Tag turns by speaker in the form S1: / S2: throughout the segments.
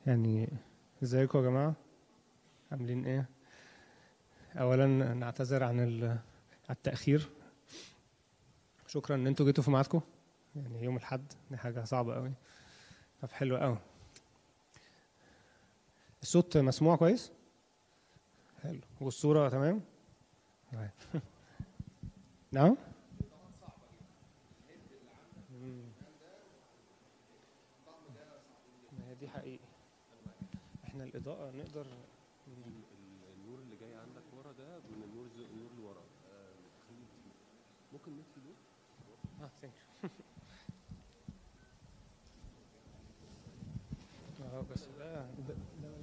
S1: يعني ازيكم يا جماعة عاملين ايه اولا نعتذر عن ال- عن التأخير شكرا ان انتوا جيتوا في ميعادكم يعني يوم الاحد دي حاجة صعبة قوي طب حلو قوي الصوت مسموع كويس حلو والصورة تمام طيب. نعم مم. ما هي دي حقيقي احنا الإضاءة نقدر
S2: النور اللي جاي عندك ورا ده من النور ز- النور اللي ورا آه، خليه فيه. ممكن نطفي دول
S1: اه ثانك اه بس ده ده ده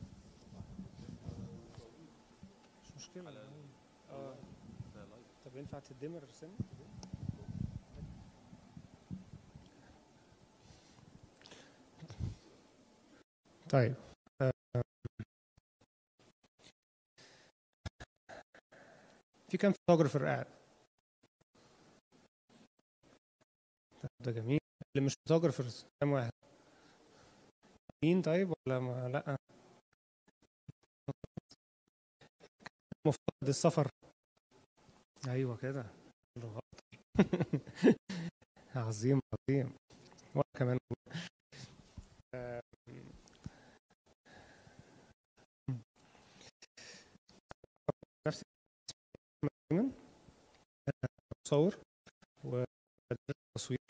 S1: مش مشكلة اه
S2: ده لايف
S1: طب ينفع تدمر سنة؟ طيب آه، في كام فوتوغرافر قاعد؟ طب ده جميل اللي مش فوتوغرافرز كام واحد؟ مين طيب ولا ما لا؟ مفتقد السفر ايوه كده غلط عظيم عظيم وانا كمان آم، نفسي دايما بصور وبدرس تصوير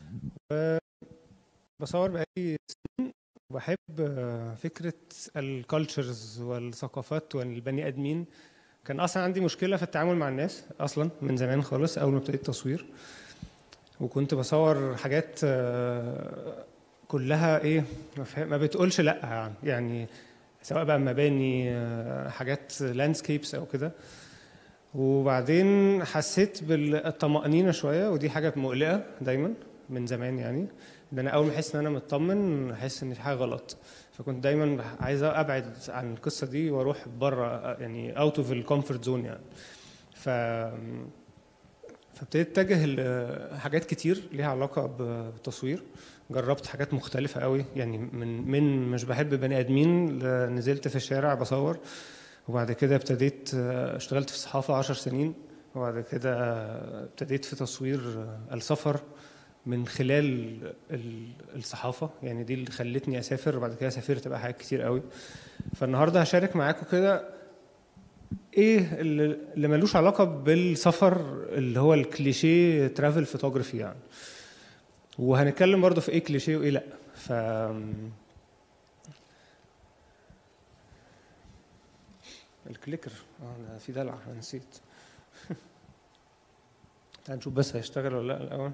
S1: وبصور بقالي سنين وبحب آه، فكرة الكالتشرز والثقافات والبني آدمين كان اصلا عندي مشكله في التعامل مع الناس اصلا من زمان خالص اول ما ابتديت تصوير وكنت بصور حاجات آه، كلها ايه ما فه- ما بتقولش لا يعني يعني سواء بقى مباني آه، حاجات لاندسكيبس او كده وبعدين حسيت بالطمأنينة شوية ودي حاجة مقلقة دايما من زمان يعني ان انا اول ما احس ان انا مطمن احس ان في حاجة غلط فكنت دايما عايز ابعد عن القصه دي واروح بره يعني اوت اوف الكومفورت زون يعني ف فابتديت اتجه لحاجات كتير ليها علاقه بالتصوير جربت حاجات مختلفه قوي يعني من من مش بحب بني ادمين ل- نزلت في الشارع بصور وبعد كده ابتديت اشتغلت في الصحافه عشر سنين وبعد كده ابتديت في تصوير السفر من خلال ال- الصحافه يعني دي اللي خلتني اسافر وبعد كده سافرت بقى حاجات كتير قوي فالنهارده هشارك معاكم كده ايه اللي اللي ملوش علاقه بالسفر اللي هو الكليشيه ترافل فوتوغرافي يعني وهنتكلم برضو في ايه كليشيه وايه لا ف الكليكر اه ده في دلع انا نسيت تعال نشوف بس هيشتغل ولا لا الاول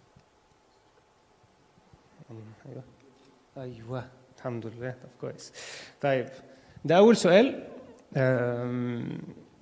S1: أمم، ايوه ايوه الحمد لله طب كويس طيب ده اول سؤال أم،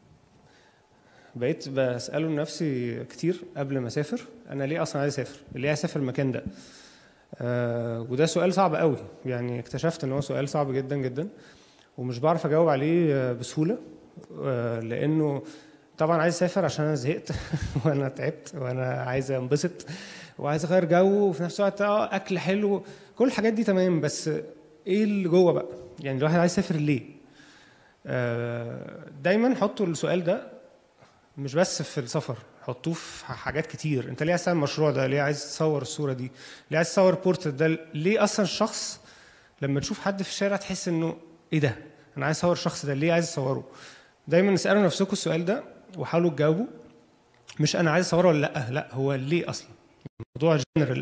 S1: بقيت بساله لنفسي كتير قبل ما اسافر انا ليه اصلا عايز اسافر ليه عايز اسافر المكان ده أه، وده سؤال صعب قوي يعني اكتشفت ان هو سؤال صعب جدا جدا ومش بعرف اجاوب عليه آه، بسهوله آه، لانه طبعا عايز اسافر عشان انا زهقت وانا تعبت وانا عايز انبسط وعايز اغير جو وفي نفس الوقت اه اكل حلو كل الحاجات دي تمام بس ايه اللي جوه بقى يعني الواحد عايز يسافر ليه آه، دايما حطوا السؤال ده مش بس في السفر حطوه في حاجات كتير انت ليه عايز تعمل المشروع ده ليه عايز تصور الصوره دي ليه عايز تصور بورتريت ده ليه اصلا الشخص لما تشوف حد في الشارع تحس انه ايه ده انا عايز اصور الشخص ده ليه عايز اصوره دايما اسالوا نفسكم السؤال ده وحاولوا تجاوبوا مش انا عايز اصوره ولا لا لا هو ليه اصلا الموضوع جنرال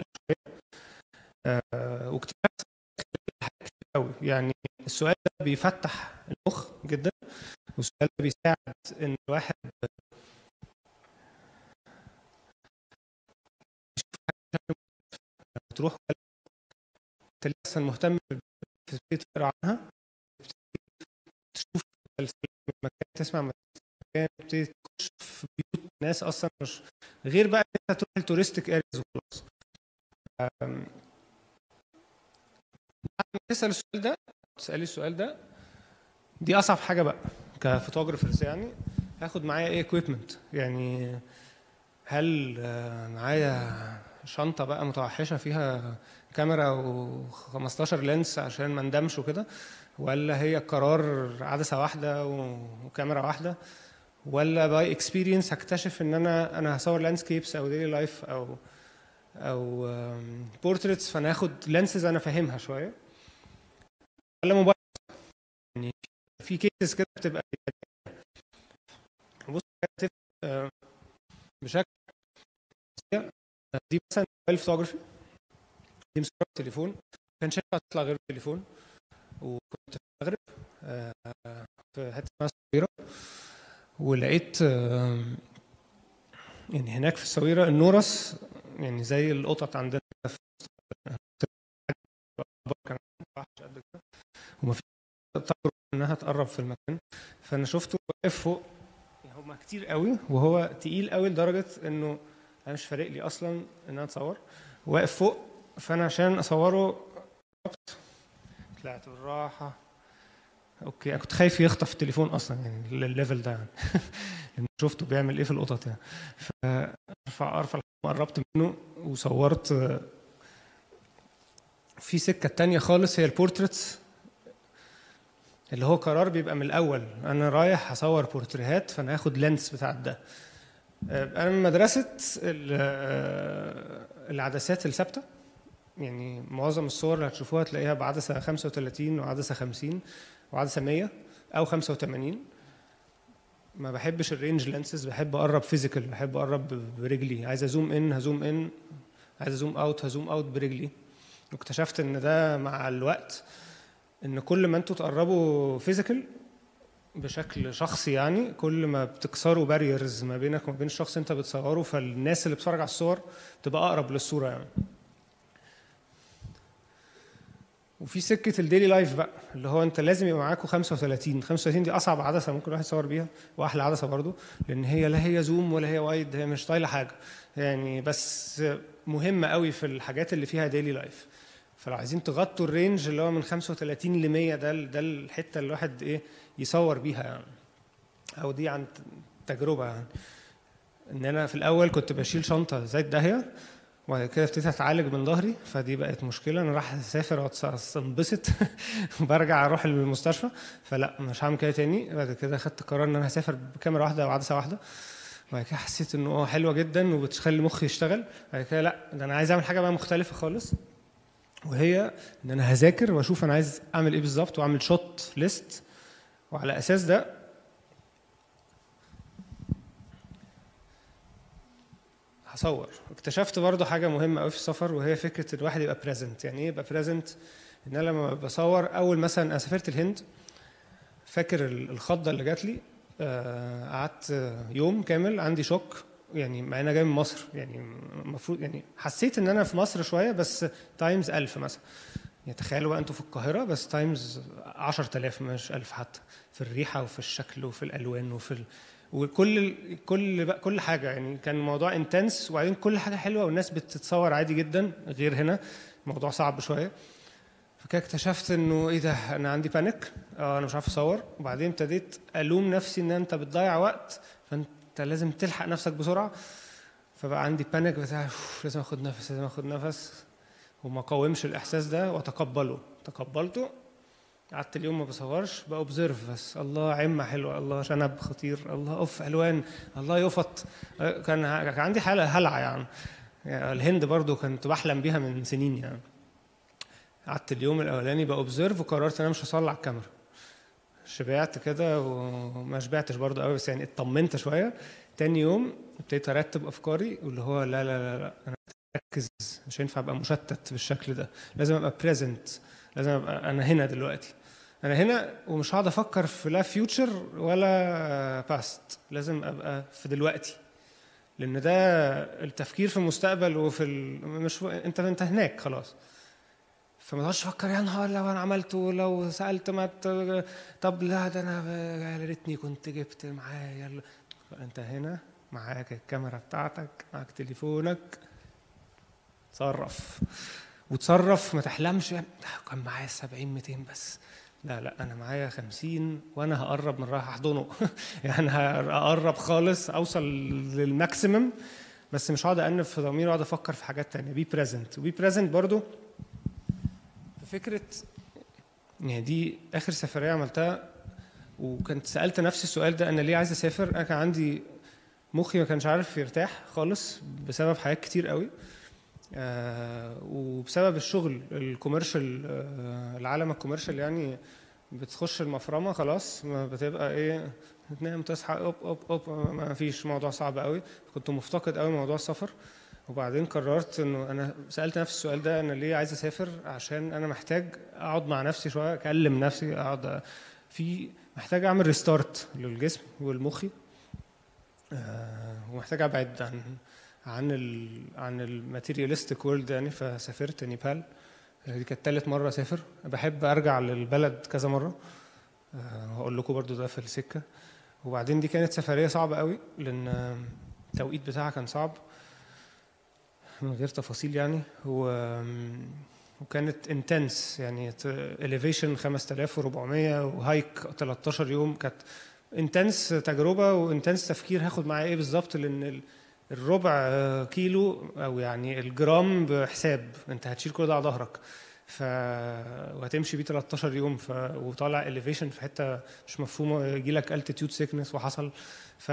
S1: آه واكتشفت حاجات كتير قوي يعني السؤال ده بيفتح المخ جدا والسؤال ده بيساعد ان الواحد تروح انت ليه اصلا مهتم تبتدي تقرا عنها تبتدي تشوف المكان تسمع مكان تبتدي تخش في بيوت ناس اصلا مش غير بقى إن انت تروح التورستيك ارياز وخلاص أم، بعد ما تسال السؤال ده تسالي السؤال ده دي اصعب حاجه بقى كفوتوجرافرز يعني هاخد معايا ايه اكويبمنت يعني هل آه، معايا شنطه بقى متوحشه فيها كاميرا و15 لينس عشان ما ندمش وكده ولا هي قرار عدسه واحده و- وكاميرا واحده ولا باي اكسبيرينس هكتشف ان انا انا هصور لاندسكيبس او ديلي لايف او او بورتريتس فانا هاخد لينسز انا فاهمها شويه ولا موبايل يعني في كيسز كده بتبقى بص هتفرق، آه، بشكل دي مثلا موبايل فوتوغرافي دي مصورة تليفون ما كانش ينفع تطلع غير بالتليفون وكنت في المغرب آه، في حته اسمها الصويره ولقيت آه، يعني هناك في الصويره النورس يعني زي القطط عندنا في كان وحش قد كده ومفيش تجربه انها تقرب في المكان فانا شفته واقف فوق يعني هما كتير قوي وهو تقيل قوي لدرجه انه انا مش فارق لي اصلا ان انا اتصور واقف فوق فانا عشان اصوره قربت، طلعت بالراحه اوكي انا كنت خايف يخطف التليفون اصلا يعني الليفل ده يعني لأن شفته بيعمل ايه في القطط يعني فارفع ارفع قربت منه وصورت آه، في سكه تانية خالص هي البورتريتس اللي هو قرار بيبقى من الاول انا رايح اصور بورتريهات فانا هاخد لينس بتاع ده آه، انا من مدرسه ال- آه، العدسات الثابته يعني معظم الصور اللي هتشوفوها تلاقيها بعدسه 35 وعدسه 50 وعدسه 100 او 85 ما بحبش الرينج لينسز بحب اقرب فيزيكال بحب اقرب ب- برجلي عايز ازوم ان هزوم ان عايز ازوم اوت هزوم اوت برجلي واكتشفت ان ده مع الوقت ان كل ما انتوا تقربوا فيزيكال بشكل شخصي يعني كل ما بتكسروا باريرز ما بينك وما بين الشخص انت بتصوره فالناس اللي بتتفرج على الصور تبقى اقرب للصوره يعني وفي سكه الديلي لايف بقى اللي هو انت لازم يبقى معاكوا 35 35 دي اصعب عدسه ممكن الواحد يصور بيها واحلى عدسه برضو لان هي لا هي زوم ولا هي وايد هي مش طايله حاجه يعني بس مهمه قوي في الحاجات اللي فيها ديلي لايف فلو عايزين تغطوا الرينج اللي هو من 35 ل 100 ده ده الحته اللي الواحد ايه يصور بيها يعني او دي عن تجربه يعني ان انا في الاول كنت بشيل شنطه زي الداهيه وبعد كده ابتديت اتعالج من ظهري فدي بقت مشكله انا راح اسافر وانبسط برجع اروح المستشفى فلا مش هعمل كده تاني بعد كده خدت قرار ان انا هسافر بكاميرا واحده وعدسه واحده وبعد كده حسيت انه اه حلوه جدا وبتخلي مخي يشتغل بعد كده لا ده انا عايز اعمل حاجه بقى مختلفه خالص وهي ان انا هذاكر واشوف انا عايز اعمل ايه بالظبط واعمل شوت ليست وعلى اساس ده هصور اكتشفت برضو حاجه مهمه قوي في السفر وهي فكره الواحد يبقى بريزنت يعني ايه يبقى بريزنت ان انا لما بصور اول مثلا انا سافرت الهند فاكر ال- الخضه اللي جات لي آه، قعدت آه، يوم كامل عندي شوك يعني مع انا جاي من مصر يعني المفروض يعني حسيت ان انا في مصر شويه بس تايمز ألف مثلا يعني تخيلوا بقى انتوا في القاهره بس تايمز 10000 مش 1000 حتى في الريحه وفي الشكل وفي الالوان وفي ال... وكل كل بقى كل حاجه يعني كان الموضوع انتنس وبعدين كل حاجه حلوه والناس بتتصور عادي جدا غير هنا الموضوع صعب شويه فكده اكتشفت انه ايه ده انا عندي بانيك اه انا مش عارف اصور وبعدين ابتديت الوم نفسي ان انت بتضيع وقت فانت لازم تلحق نفسك بسرعه فبقى عندي بانيك بتاع "أوف، لازم اخد نفس لازم اخد نفس وما قاومش الاحساس ده واتقبله تقبلته قعدت اليوم ما بصورش باوبزرف بس الله عمه حلوه الله شنب خطير الله اوف الوان الله يفط آه، كان كان عندي حاله هلع يعني. يعني الهند برضو كنت بحلم بيها من سنين يعني قعدت اليوم الاولاني باوبزرف وقررت ان انا مش هصلي على الكاميرا شبعت كده وما شبعتش برضو قوي بس يعني اطمنت شويه تاني يوم ابتديت ارتب افكاري واللي هو لا لا لا لا انا مركز مش هينفع ابقى مشتت بالشكل ده لازم ابقى بريزنت لازم ابقى انا هنا دلوقتي انا هنا ومش هقعد افكر في لا فيوتشر ولا باست لازم ابقى في دلوقتي لان ده التفكير في المستقبل وفي ال... مش انت انت هناك خلاص فما تقعدش تفكر يا نهار لو انا عملته لو سالت ما ت- طب لا ده انا يا ريتني كنت جبت معايا ال- انت هنا معاك الكاميرا بتاعتك معاك تليفونك تصرف وتصرف ما تحلمش "ده كان معايا 70 200 بس لا لا انا معايا 50 وانا هقرب من رايح احضنه يعني هقرب خالص اوصل للماكسيمم بس مش هقعد انف في ضميري واقعد افكر في حاجات تانية بي بريزنت وبي بريزنت برضو في فكره يعني دي اخر سفريه عملتها وكنت سالت نفسي السؤال ده انا ليه عايز اسافر انا كان عندي مخي ما كانش عارف يرتاح خالص بسبب حاجات كتير قوي آه وبسبب الشغل الكوميرشال آه العالم الكوميرشال يعني بتخش المفرمه خلاص ما بتبقى ايه تنام تصحى اوب اوب اوب ما فيش موضوع صعب قوي كنت مفتقد قوي موضوع السفر وبعدين قررت انه انا سالت نفسي السؤال ده انا ليه عايز اسافر عشان انا محتاج اقعد مع نفسي شويه اكلم نفسي اقعد في محتاج اعمل ريستارت للجسم والمخي آه ومحتاج ابعد عن عن ال عن الماتيريالستيك وورلد يعني فسافرت نيبال دي كانت تالت مرة أسافر بحب أرجع للبلد كذا مرة أه هقول لكم برضو ده في السكة وبعدين دي كانت سفرية صعبة قوي لأن التوقيت بتاعها كان صعب من غير تفاصيل يعني و وكانت انتنس يعني elevation 5400 وهايك 13 يوم كانت انتنس تجربة وانتنس تفكير هاخد معايا ايه بالظبط لأن الربع كيلو او يعني الجرام بحساب انت هتشيل كل ده على ظهرك ف وهتمشي بيه 13 يوم ف... وطالع elevation في حته مش مفهومه يجي لك altitude sickness وحصل ف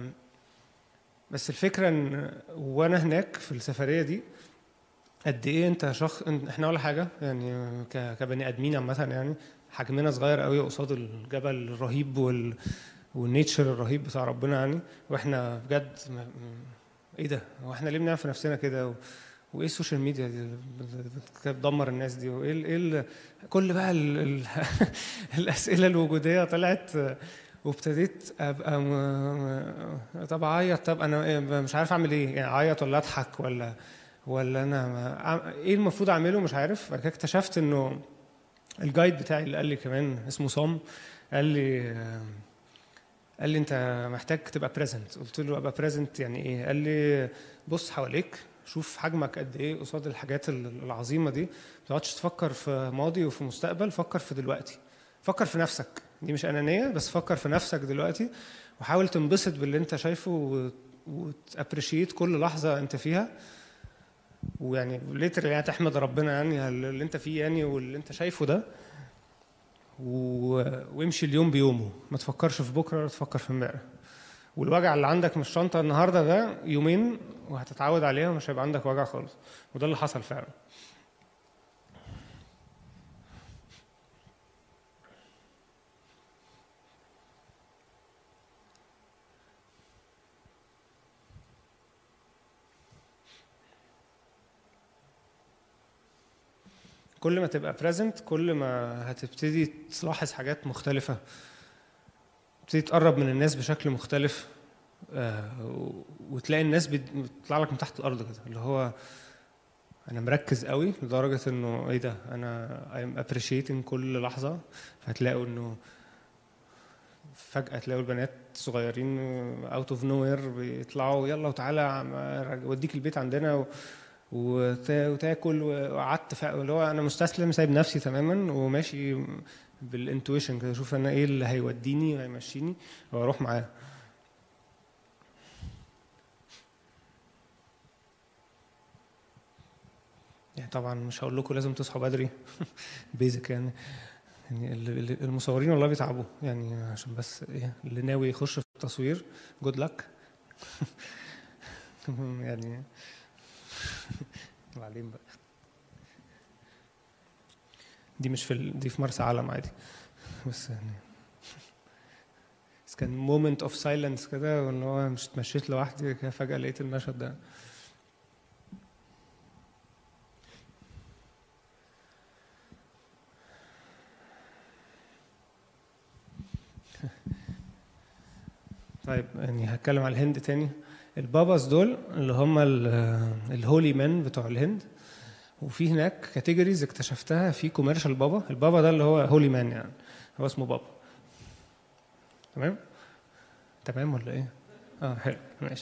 S1: بس الفكره ان وانا هناك في السفريه دي قد ايه انت شخص احنا ولا حاجه يعني ك... كبني ادمين عامه يعني حجمنا صغير قوي قصاد الجبل الرهيب وال والنيتشر الرهيب بتاع ربنا يعني واحنا بجد م... ايه ده هو احنا ليه بنعمل في نفسنا كده و... وايه السوشيال ميديا دي بتدمر الناس دي وايه ال... ال... كل بقى ال... ال... الاسئله الوجوديه طلعت وابتديت ابقى م... طب اعيط طب انا مش عارف اعمل ايه يعني اعيط ولا اضحك ولا ولا انا ما... ايه المفروض اعمله مش عارف بعد كده اكتشفت انه الجايد بتاعي اللي قال لي كمان اسمه صام قال لي قال لي انت محتاج تبقى بريزنت قلت له ابقى بريزنت يعني ايه قال لي بص حواليك شوف حجمك قد ايه قصاد الحاجات العظيمه دي ما تقعدش تفكر في ماضي وفي مستقبل فكر في دلوقتي فكر في نفسك دي مش انانيه بس فكر في نفسك دلوقتي وحاول تنبسط باللي انت شايفه وتابريشيت كل لحظه انت فيها ويعني ليتر يعني تحمد ربنا يعني اللي انت فيه يعني واللي انت شايفه ده و... وامشي اليوم بيومه ما تفكرش في بكره ولا تفكر في امبارح والوجع اللي عندك من الشنطه النهارده ده يومين وهتتعود عليها ومش هيبقى عندك وجع خالص وده اللي حصل فعلا كل ما تبقى present كل ما هتبتدي تلاحظ حاجات مختلفة تبتدي تقرب من الناس بشكل مختلف آه وتلاقي الناس بتطلع لك من تحت الأرض كده اللي هو أنا مركز قوي لدرجة إنه إيه ده أنا I'm appreciating كل لحظة فهتلاقوا إنه فجأة تلاقوا البنات صغيرين اوت اوف نو وير بيطلعوا يلا وتعالى وديك البيت عندنا و... وتاكل وقعدت اللي هو انا مستسلم سايب نفسي تماما وماشي بالانتويشن كده اشوف انا ايه اللي هيوديني وهيمشيني واروح معاه يعني طبعا مش هقول لكم لازم تصحوا بدري بيزك يعني يعني المصورين والله بيتعبوا يعني عشان بس ايه اللي ناوي يخش في التصوير جود لك يعني وبعدين بقى دي مش في ال... دي في مرسى علم عادي بس يعني بس كان مومنت اوف سايلنس كده وان هو مش اتمشيت لوحدي كده فجأة لقيت المشهد ده طيب يعني هتكلم على الهند تاني الباباز دول اللي هم الهولي مان بتوع الهند وفي هناك كاتيجوريز اكتشفتها في كوميرشال بابا البابا ده اللي هو هولي مان يعني هو اسمه بابا تمام تمام ولا ايه اه حلو ماشي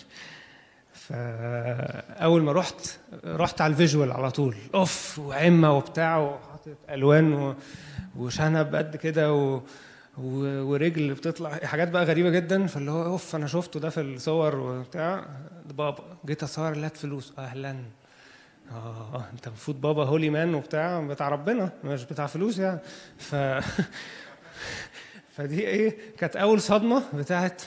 S1: فاول ما رحت رحت على الفيجوال على طول اوف وعمه وبتاع وحاطط الوان و... وشنب قد كده و... و- ورجل بتطلع حاجات بقى غريبه جدا فاللي هو اوف انا شفته ده في الصور وبتاع ده بابا جيت اصور اللي هات فلوس اهلا اه انت المفروض بابا هولي مان وبتاع بتاع ربنا مش بتاع فلوس يعني ف فدي ايه كانت اول صدمه بتاعت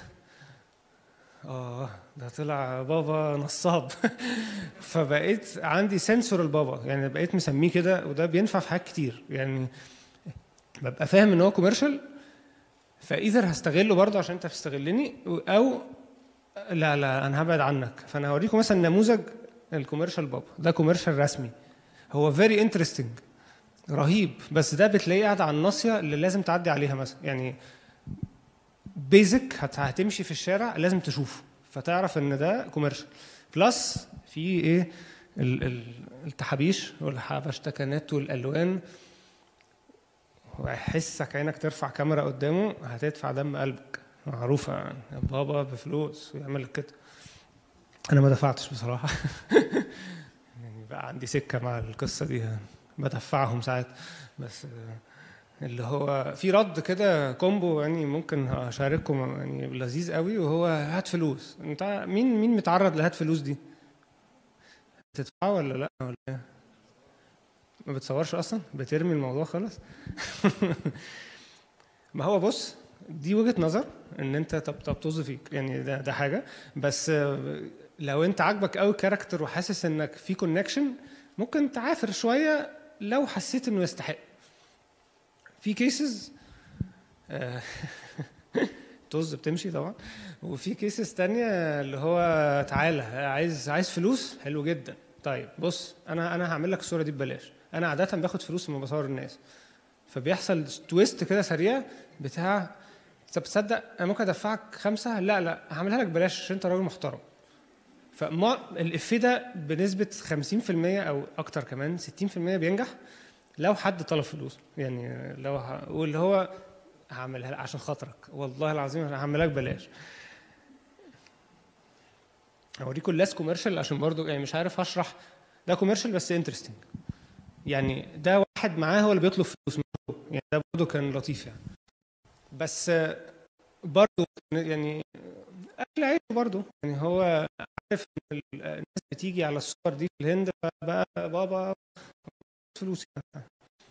S1: اه ده طلع بابا نصاب فبقيت عندي سنسور البابا يعني بقيت مسميه كده وده بينفع في حاجات كتير يعني ببقى فاهم ان هو كوميرشال فايذر هستغله برضه عشان انت بتستغلني او لا لا انا هبعد عنك فانا هوريكم مثلا نموذج الكوميرشال بابا ده كوميرشال رسمي هو فيري انترستنج رهيب بس ده بتلاقيه قاعد على الناصيه اللي لازم تعدي عليها مثلا يعني بيزك هتمشي في الشارع لازم تشوفه فتعرف ان ده كوميرشال بلس في ايه ال- ال- التحابيش والحبشتكنات والالوان ويحسك عينك ترفع كاميرا قدامه هتدفع دم قلبك معروفة يعني بابا بفلوس ويعمل كده أنا ما دفعتش بصراحة يعني بقى عندي سكة مع القصة دي يعني بدفعهم ساعات بس آه، اللي هو في رد كده كومبو يعني ممكن اشارككم يعني لذيذ قوي وهو هات فلوس انت مين مين متعرض لهات فلوس دي تدفعه ولا لا ولا إيه؟ ما بتصورش اصلا بترمي الموضوع خالص ما هو بص دي وجهة نظر ان انت طب طب طز فيك يعني ده ده حاجه بس آه، لو انت عاجبك قوي كاركتر وحاسس انك في كونكشن ممكن تعافر شويه لو حسيت انه يستحق في كيسز طز بتمشي طبعا وفي كيسز تانية اللي هو تعالى عايز عايز فلوس حلو جدا طيب بص انا انا هعمل لك الصوره دي ببلاش انا عاده باخد فلوس لما بصور الناس فبيحصل تويست كده سريع بتاع طب تصدق انا ممكن ادفعك خمسه لا لا هعملها لك ببلاش عشان انت راجل محترم فما الافيه ده بنسبه 50% او اكتر كمان 60% بينجح لو حد طلب فلوس يعني لو ه... واللي هو هعملها لك عشان خاطرك والله العظيم انا هعملها لك بلاش اوريكم اللاس كوميرشال عشان برضو يعني مش عارف اشرح ده كوميرشال بس انترستنج يعني ده واحد معاه هو اللي بيطلب فلوس من هو يعني ده برضو كان لطيف يعني بس آه، برضو يعني اكل عيش برضو يعني هو عارف ان ال- الناس بتيجي على الصور دي في الهند فبقى بابا فلوس يعني.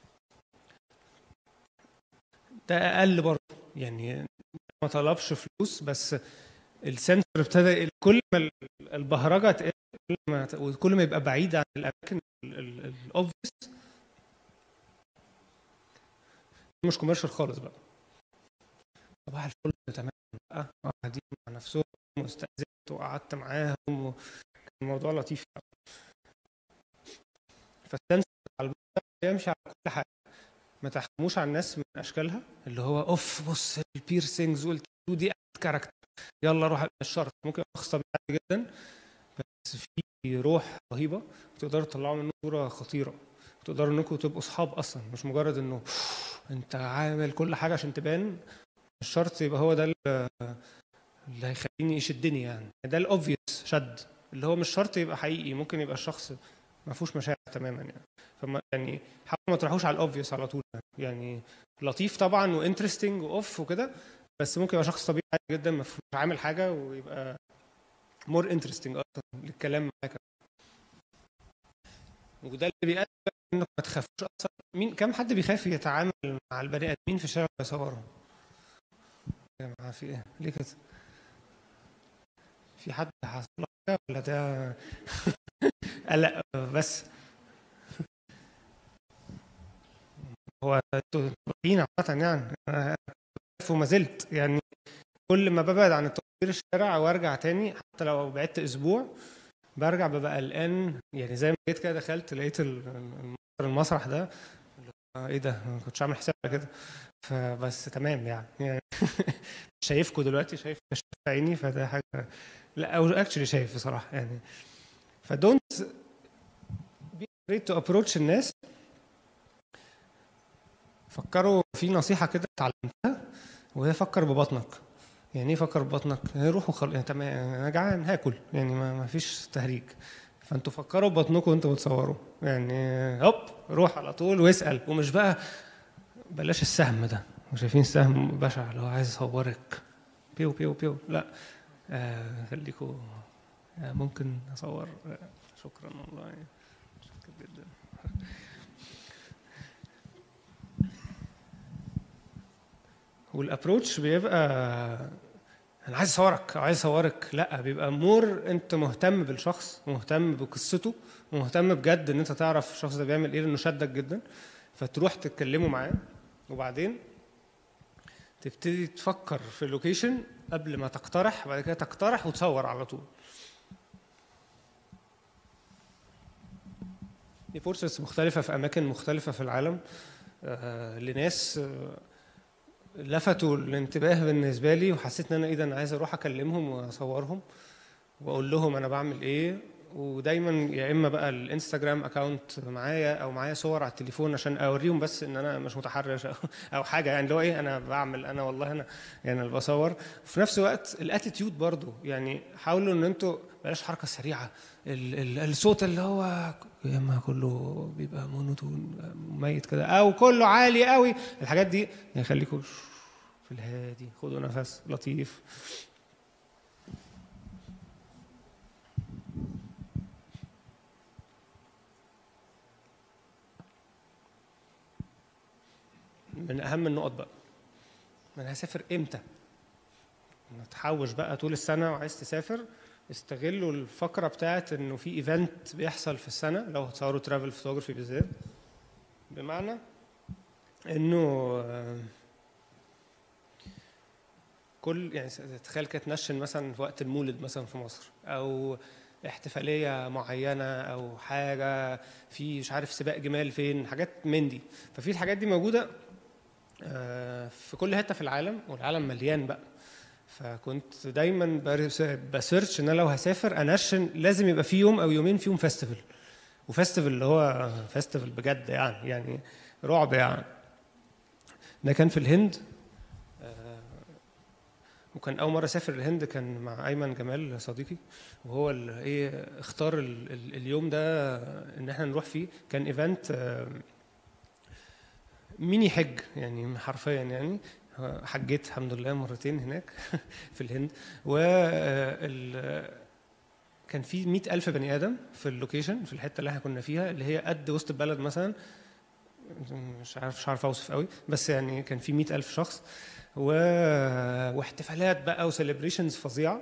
S1: ده اقل برضو يعني ما طلبش فلوس بس السنتر ابتدى كل ما ال- البهرجه تقل كل ما وكل ما يبقى بعيد عن الاماكن الاوبفيس مش كوميرشال خالص بقى صباح الفل تمام بقى قاعدين مع نفسهم واستأذنت وقعدت معاهم وكان الموضوع لطيف فالسنسور على الباب يمشي على كل حاجه ما تحكموش على الناس من اشكالها اللي هو اوف بص البيرسينجز والتاتو دي كاركتر يلا روح مش شرط ممكن يبقى شخص طبيعي عادي جدا بس في روح رهيبه وتقدروا تطلعوا منه صوره خطيره وتقدروا انكم تبقوا اصحاب اصلا مش مجرد انه انت عامل كل حاجه عشان تبان مش شرط يبقى هو ده اللي اللي هيخليني يشدني يعني ده الاوبفيوس شد اللي هو مش شرط يبقى حقيقي ممكن يبقى الشخص ما فيهوش مشاعر تماما يعني فما يعني حاولوا ما تروحوش على الاوبفيوس على طول يعني لطيف طبعا وانترستنج واوف وكده بس ممكن يبقى شخص طبيعي عادي جدا ما فيهوش عامل حاجه ويبقى مور انترستنج اكتر للكلام معاك وده اللي بيأدي بقى انك ما تخافوش اصلا مين كم حد بيخاف يتعامل مع البني ادمين في الشارع ويصورهم يا جماعه في ايه ليه كده في حد حصل له حاجة ولا ده قلق بس هو انتوا طبيعيين عامة يعني أنا بخاف وما زلت يعني كل ما ببعد عن التصوير الشارع وارجع تاني حتى لو بعدت اسبوع برجع ببقى قلقان يعني زي ما جيت كده دخلت لقيت ال- ال- المسرح ده اللي هو ايه ده ما كنتش عامل حساب على كده فبس تمام يعني, يعني شايفكم دلوقتي شايف شايف عيني فده حاجه لا او اكشلي شايف بصراحه يعني فدونت بي afraid تو ابروتش الناس فكروا في نصيحه كده اتعلمتها وهي فكر ببطنك يعني ايه فكر ببطنك؟ يعني روح وخل... يعني تمام انا جعان هاكل يعني ما, ما فيش تهريج فانتوا فكروا ببطنكم وانتوا بتصوروا يعني هوب روح على طول واسال ومش بقى بلاش السهم ده وشايفين السهم بشع اللي هو عايز اصورك بيو بيو بيو لا آه خليكوا آه ممكن اصور آه شكرا والله شكرا جدا والابروتش بيبقى انا عايز اصورك او عايز اصورك لا بيبقى مور انت مهتم بالشخص ومهتم بقصته ومهتم بجد ان انت تعرف الشخص ده بيعمل ايه لانه شدك جدا فتروح تتكلموا معاه وبعدين تبتدي تفكر في اللوكيشن قبل ما تقترح بعد كده تقترح وتصور على طول دي بورتريتس مختلفة في أماكن مختلفة في العالم آه لناس آه لفتوا الانتباه بالنسبة لي وحسيت إن أنا إيه ده أنا عايز أروح أكلمهم وأصورهم وأقول لهم أنا بعمل إيه ودايما يا اما بقى الانستجرام اكونت معايا او معايا صور على التليفون عشان اوريهم بس ان انا مش متحرش او, أو حاجه يعني اللي هو ايه انا بعمل انا والله انا يعني انا بصور وفي نفس الوقت الاتيتيود برضو يعني حاولوا ان انتوا بلاش حركه سريعه ال ال الصوت اللي هو يا اما كله بيبقى مونوتون ميت كده او كله عالي قوي الحاجات دي يعني خليكم في الهادي خدوا نفس لطيف من اهم النقط بقى انا هسافر امتى تحوش بقى طول السنه وعايز تسافر استغلوا الفقره بتاعت انه في ايفنت بيحصل في السنه لو هتصوروا ترافل فوتوغرافي بالذات بمعنى انه كل يعني تخيل كده تنشن مثلا في وقت المولد مثلا في مصر او احتفاليه معينه او حاجه في مش عارف سباق جمال فين حاجات من دي ففي الحاجات دي موجوده في كل حته في العالم والعالم مليان بقى فكنت دايما بسيرش ان انا لو هسافر انشن لازم يبقى في يوم او يومين فيهم فيستيفال وفيستيفال اللي هو فيستيفال بجد يعني يعني رعب يعني ده كان في الهند وكان اول مره اسافر الهند كان مع ايمن جمال صديقي وهو ايه اختار ال ال اليوم ده ان احنا نروح فيه كان ايفنت ميني حج يعني حرفيا يعني حجيت الحمد لله مرتين هناك في الهند و كان في مئة ألف بني آدم في اللوكيشن في الحتة اللي احنا كنا فيها اللي هي قد وسط البلد مثلا مش عارف مش عارف اوصف قوي بس يعني كان في مئة ألف شخص و... واحتفالات بقى وسيلبريشنز فظيعه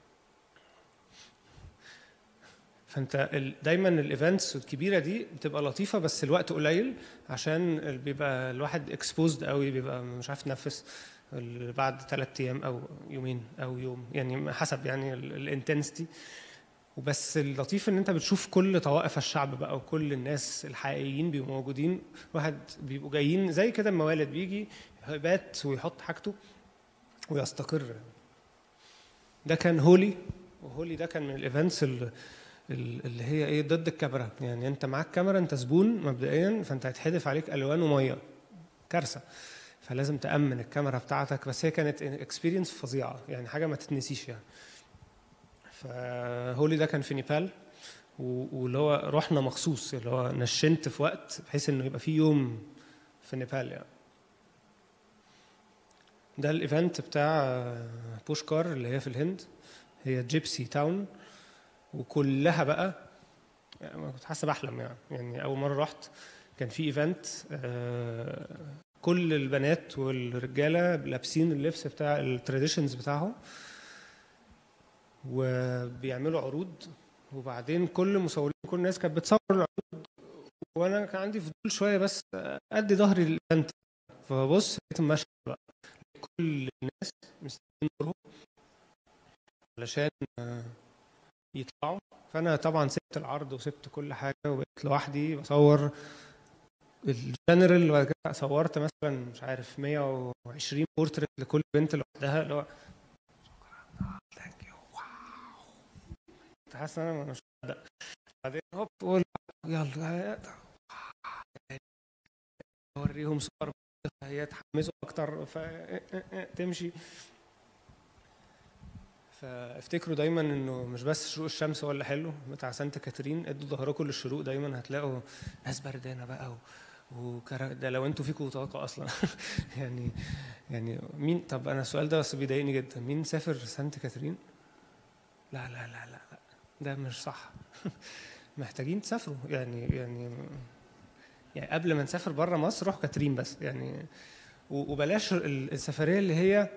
S1: فانت ال... دايما الايفنتس الكبيره دي بتبقى لطيفه بس الوقت قليل عشان بيبقى الواحد اكسبوزد قوي بيبقى مش عارف يتنفس بعد ثلاث ايام او يومين او يوم يعني حسب يعني الانتنستي وبس اللطيف ان انت بتشوف كل طوائف الشعب بقى وكل الناس الحقيقيين بيبقوا موجودين واحد بيبقوا جايين زي كده الموالد بيجي يبات ويحط حاجته ويستقر ده كان هولي وهولي ده كان من الايفنتس اللي هي ايه ضد الكاميرا يعني انت معاك كاميرا انت زبون مبدئيا فانت هيتحدف عليك الوان وميه كارثه فلازم تامن الكاميرا بتاعتك بس هي كانت اكسبيرينس فظيعه يعني حاجه ما تتنسيش يعني فهولي ده كان في نيبال واللي هو رحنا مخصوص اللي هو نشنت في وقت بحيث انه يبقى في يوم في نيبال يعني ده الايفنت بتاع بوشكار اللي هي في الهند هي جيبسي تاون وكلها بقى يعني كنت حاسه بحلم يعني يعني اول مره رحت كان في ايفنت كل البنات والرجاله لابسين اللبس بتاع التراديشنز بتاعهم وبيعملوا عروض وبعدين كل مصورين كل الناس كانت بتصور العروض وانا كان عندي فضول شويه بس ادي ظهري للايفنت فبص لقيت المشهد بقى كل الناس مستنيين دورهم علشان يطلعوا فانا طبعا سبت العرض وسبت كل حاجه وبقيت لوحدي بصور الجنرال وبعد كده صورت مثلا مش عارف 120 بورتريت لكل بنت لوحدها اللي هو ثانك يو واو كنت حاسس ان انا مش مصدق بعدين هوب قول يلا اوريهم صور هيتحمسوا اكتر فتمشي فافتكروا دايما انه مش بس شروق الشمس هو اللي حلو بتاع سانت كاترين ادوا ظهركم للشروق دايما هتلاقوا ناس بردانه بقى وكرا... ده لو انتوا فيكم طاقه اصلا يعني يعني مين طب انا السؤال ده بس بيضايقني جدا مين سافر سانت كاترين لا لا لا لا لا ده مش صح محتاجين تسافروا يعني يعني يعني قبل ما نسافر بره مصر روح كاترين بس يعني و- وبلاش ال- السفريه اللي هي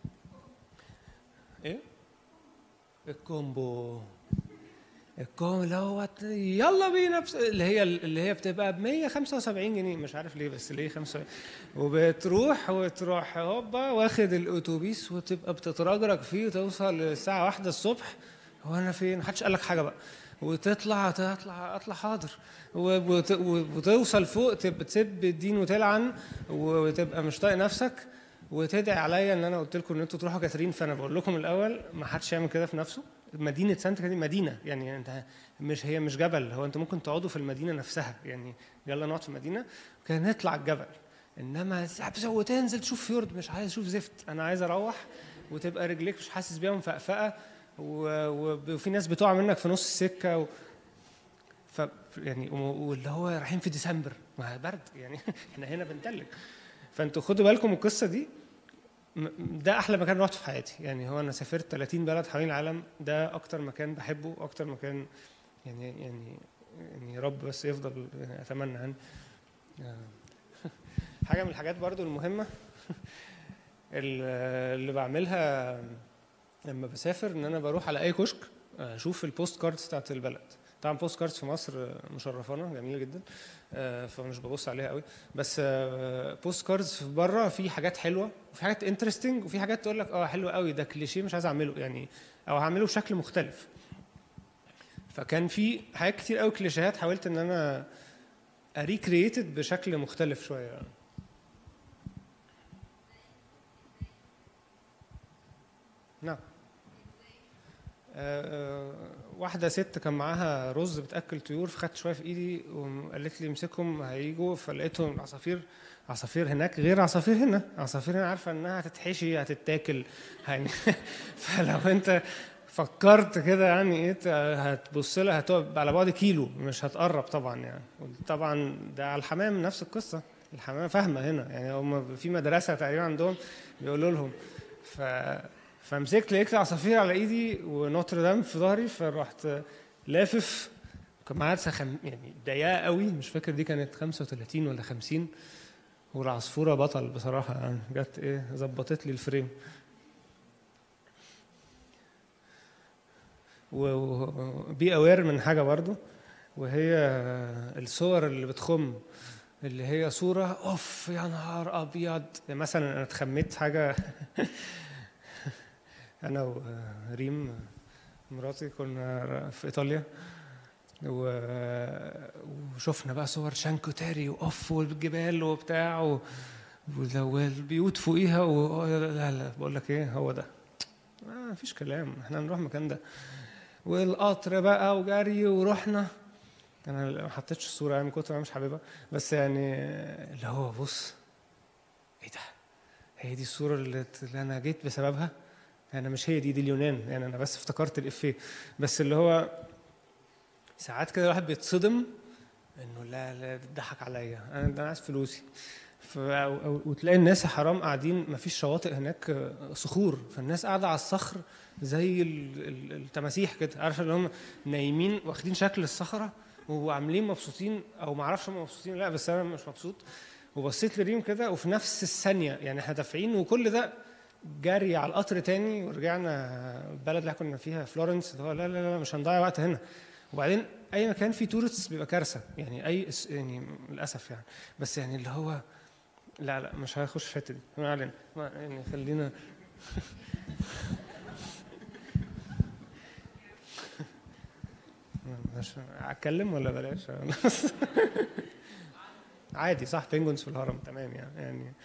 S1: ايه الكومبو الكومبو اللي هو ت- يلا بينا بس اللي هي اللي هي بتبقى ب 175 جنيه مش عارف ليه بس ليه 5 وبتروح وتروح هوبا واخد الاتوبيس وتبقى بتترجرج فيه وتوصل الساعه واحدة الصبح هو انا فين محدش قال لك حاجه بقى وتطلع تطلع اطلع حاضر و- وت- وتوصل فوق تبقى تسب الدين وتلعن وتبقى مش طايق نفسك وتدعي عليا ان انا قلت لكم ان انتوا تروحوا كاترين فانا بقول لكم الاول ما حدش يعمل كده في نفسه مدينه سانت كاترين مدينه يعني انت مش هي مش جبل هو انتوا ممكن تقعدوا في المدينه نفسها يعني يلا نقعد في المدينه وكان نطلع الجبل انما سحب- وتنزل تشوف فيورد مش عايز اشوف زفت انا عايز اروح وتبقى رجليك مش حاسس بيها مفقفقه و- وب- وفي ناس بتقع منك في نص السكه و... ف يعني و- واللي هو رايحين في ديسمبر ما برد يعني احنا هنا بنتلج فانتوا خدوا بالكم من القصه دي م- ده احلى مكان رحت في حياتي يعني هو انا سافرت 30 بلد حوالين العالم ده اكتر مكان بحبه اكتر مكان يعني يعني يعني يا رب بس يفضل يعني اتمنى يعني آه. حاجه من الحاجات برضو المهمه ال- اللي بعملها لما بسافر ان انا بروح على اي كشك اشوف البوست كاردز بتاعت البلد طبعا بوست كاردز في مصر مشرفانا جميله جدا آه، فمش ببص عليها قوي بس بوست كاردز في بره في حاجات حلوه وفي حاجات انترستنج وفي حاجات تقول لك اه حلو قوي ده كليشيه مش عايز اعمله يعني او هعمله بشكل مختلف فكان في حاجات كتير قوي كليشيهات حاولت ان انا اريكرييتد بشكل مختلف شويه يعني. نعم آه، آه، واحدة ست كان معاها رز بتأكل طيور فخدت شوية في إيدي وقالت لي امسكهم هيجوا فلقيتهم عصافير عصافير هناك غير عصافير هنا عصافير هنا عارفة إنها هتتحشي هتتاكل يعني فلو أنت فكرت كده يعني ايه ت- هتبص لها هتقف على بعد كيلو مش هتقرب طبعا يعني طبعا ده على الحمام نفس القصه الحمام فاهمه هنا يعني هم في مدرسه تقريبا عندهم بيقولوا لهم ف فمسكت لقيت عصافير على ايدي ونوتردام في ظهري فرحت لافف كان معايا سخم يعني ضيقه قوي مش فاكر دي كانت 35 ولا 50 والعصفوره بطل بصراحه يعني جت ايه ظبطت لي الفريم وبي اوير من حاجه برضو وهي الصور اللي بتخم اللي هي صوره اوف يا نهار ابيض يعني مثلا انا اتخميت حاجه انا وريم مراتي كنا في ايطاليا و- وشفنا بقى صور شانكو تاري واوف والجبال وبتاع و- ولو البيوت فوقيها و... لا لا بقول لك ايه هو ده ما مفيش كلام احنا هنروح المكان ده والقطر بقى وجري ورحنا انا ما حطيتش الصوره يعني من كتر ما أنا مش حاببها بس يعني اللي هو بص ايه ده هي دي الصوره اللي, اللي انا جيت بسببها انا مش هي دي دي اليونان يعني انا بس افتكرت الافيه بس اللي هو ساعات كده الواحد بيتصدم انه لا لا ده ضحك عليا انا ده انا عايز فلوسي ف... أو... أو... وتلاقي الناس حرام قاعدين ما فيش شواطئ هناك آه، صخور فالناس قاعده على الصخر زي ال... ال- التماسيح كده عارفه اللي هم نايمين واخدين شكل الصخره وعاملين مبسوطين او ما اعرفش هم مبسوطين ولا لا بس انا مش مبسوط وبصيت لريم كده وفي نفس الثانيه يعني احنا دافعين وكل ده جري على القطر تاني ورجعنا البلد اللي كنا فيها فلورنس اللي هو لا لا لا مش هنضيع وقت هنا وبعدين اي مكان فيه تورستس بيبقى كارثه يعني اي اس- يعني للاسف يعني بس يعني اللي هو لا لا مش هخش في الحته دي ما علينا ما- يعني خلينا مش اتكلم ولا بلاش عادي صح بينجونز في الهرم تمام يعني يعني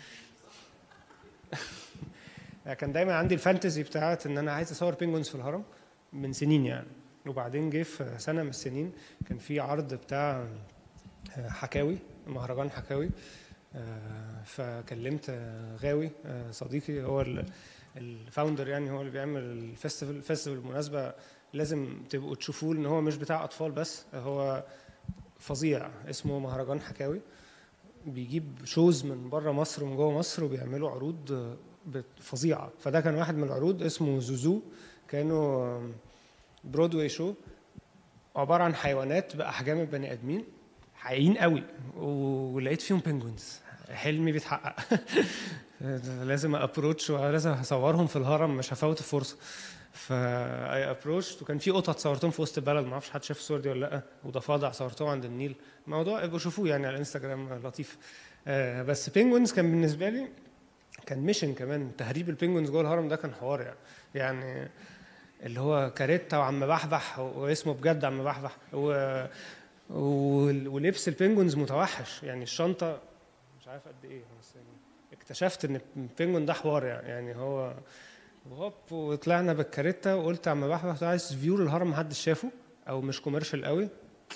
S1: كان دايما عندي الفانتزي بتاعت ان انا عايز اصور بينجونز في الهرم من سنين يعني وبعدين جه في سنه من السنين كان في عرض بتاع حكاوي مهرجان حكاوي آه، فكلمت آه، غاوي آه، صديقي هو ال- الفاوندر يعني هو اللي بيعمل الفestival الفestival بالمناسبه لازم تبقوا تشوفوه ان هو مش بتاع اطفال بس هو فظيع اسمه مهرجان حكاوي بيجيب شوز من بره مصر ومن جوه مصر وبيعملوا عروض آه، بت- فظيعه فده كان واحد من العروض اسمه زوزو كانوا آه، برودواي شو عباره عن حيوانات باحجام البني ادمين حقيقيين قوي ولقيت فيهم بينجوينز حلمي بيتحقق لازم ابروتش ولازم هصورهم في الهرم مش هفوت الفرصه فا ابروش وكان في قطط صورتهم في وسط البلد ما اعرفش حد شاف الصور دي ولا لا وضفادع صورتهم عند النيل موضوع ابقوا شوفوه يعني على الانستجرام لطيف آه، بس بينجوينز كان بالنسبه لي كان ميشن كمان تهريب البينجوينز جوه الهرم ده كان حوار يعني يعني اللي هو كاريتا وعم بحبح واسمه بجد عم بحبح و... و- ولبس البينجوينز متوحش يعني الشنطه مش عارف قد ايه بس يعني اكتشفت ان البينجوين ده حوار يعني يعني هو وهوب وطلعنا بالكاريتا وقلت يا عم بحبح ده عايز فيو للهرم محدش شافه او مش كوميرشال قوي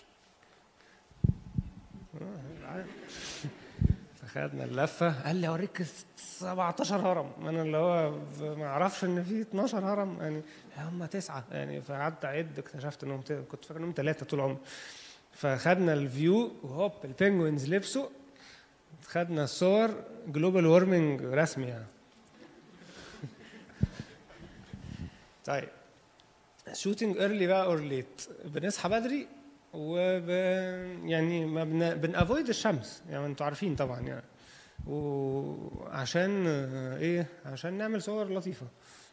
S1: آه، عادي. فخدنا اللفه قال لي اوريك 17 هرم انا اللي هو ما اعرفش ان في 12 هرم يعني هم تسعه يعني فقعدت اعد اكتشفت انهم ت- كنت فاكر انهم ثلاثه طول عمري فخدنا الفيو وهوب البينجوينز لبسوا خدنا صور جلوبال وارمنج رسمي يعني طيب شوتنج ايرلي بقى اور ليت بنصحى بدري وب يعني ما بن... بنافويد الشمس يعني انتوا عارفين طبعا يعني وعشان آه، ايه عشان نعمل صور لطيفه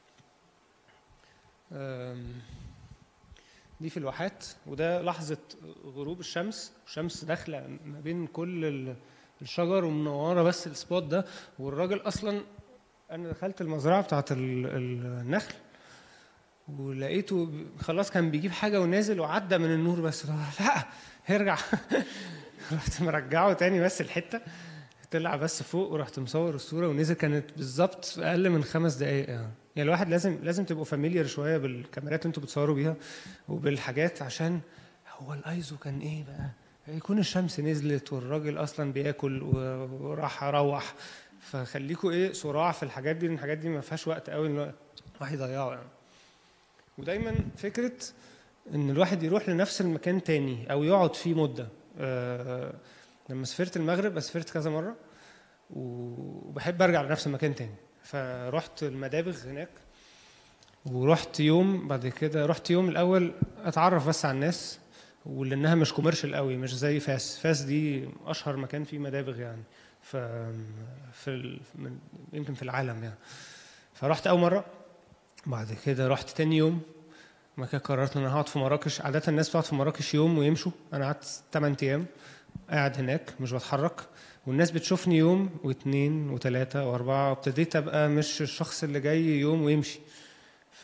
S1: أم، دي في الواحات وده لحظه غروب الشمس الشمس داخله ما بين كل ال- الشجر ومنوره بس السبوت ده والراجل اصلا انا دخلت المزرعه بتاعت ال- ال- النخل ولقيته ب- خلاص كان بيجيب حاجه ونازل وعدى من النور بس لا ارجع رحت مرجعه تاني بس الحته طلع بس فوق ورحت مصور الصوره ونزل كانت بالظبط اقل من خمس دقائق يعني يعني الواحد لازم لازم تبقوا فاميليار شويه بالكاميرات اللي انتوا بتصوروا بيها وبالحاجات عشان هو الايزو كان ايه بقى يكون الشمس نزلت والراجل اصلا بياكل و- وراح اروح فخليكوا ايه صراع في الحاجات دي لان الحاجات دي ما فيهاش وقت قوي ان الواحد يضيعه يعني ودايما فكره ان الواحد يروح لنفس المكان تاني او يقعد فيه مده آه، لما سافرت المغرب سافرت كذا مره وبحب ارجع لنفس المكان تاني فرحت المدابغ هناك ورحت يوم بعد كده رحت يوم الاول اتعرف بس على الناس ولانها مش كوميرشال قوي مش زي فاس فاس دي اشهر مكان فيه مدابغ يعني ف في ال... من... يمكن في العالم يعني فرحت اول مره بعد كده رحت تاني يوم ما كده قررت ان انا هقعد في مراكش عاده الناس بتقعد في مراكش يوم ويمشوا انا قعدت 8 ايام قاعد هناك مش بتحرك والناس بتشوفني يوم واثنين وثلاثة وأربعة وابتديت أبقى مش الشخص اللي جاي يوم ويمشي ف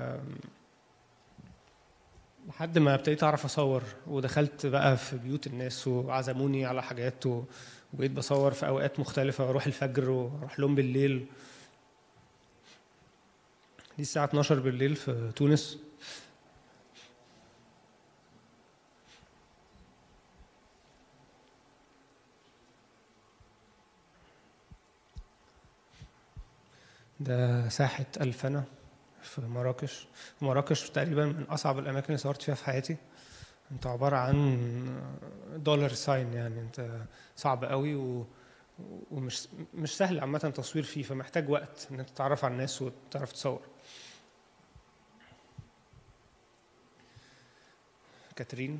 S1: لحد ما ابتديت أعرف أصور ودخلت بقى في بيوت الناس وعزموني على حاجات و... وبقيت بصور في أوقات مختلفة وأروح الفجر وأروح لهم بالليل دي الساعة 12 بالليل في تونس ده ساحة الفنا في مراكش مراكش تقريبا من أصعب الأماكن اللي صورت فيها في حياتي أنت عبارة عن دولار ساين يعني أنت صعب قوي و... ومش مش سهل عامة التصوير فيه فمحتاج وقت إن أنت تتعرف على الناس وتعرف تصور كاترين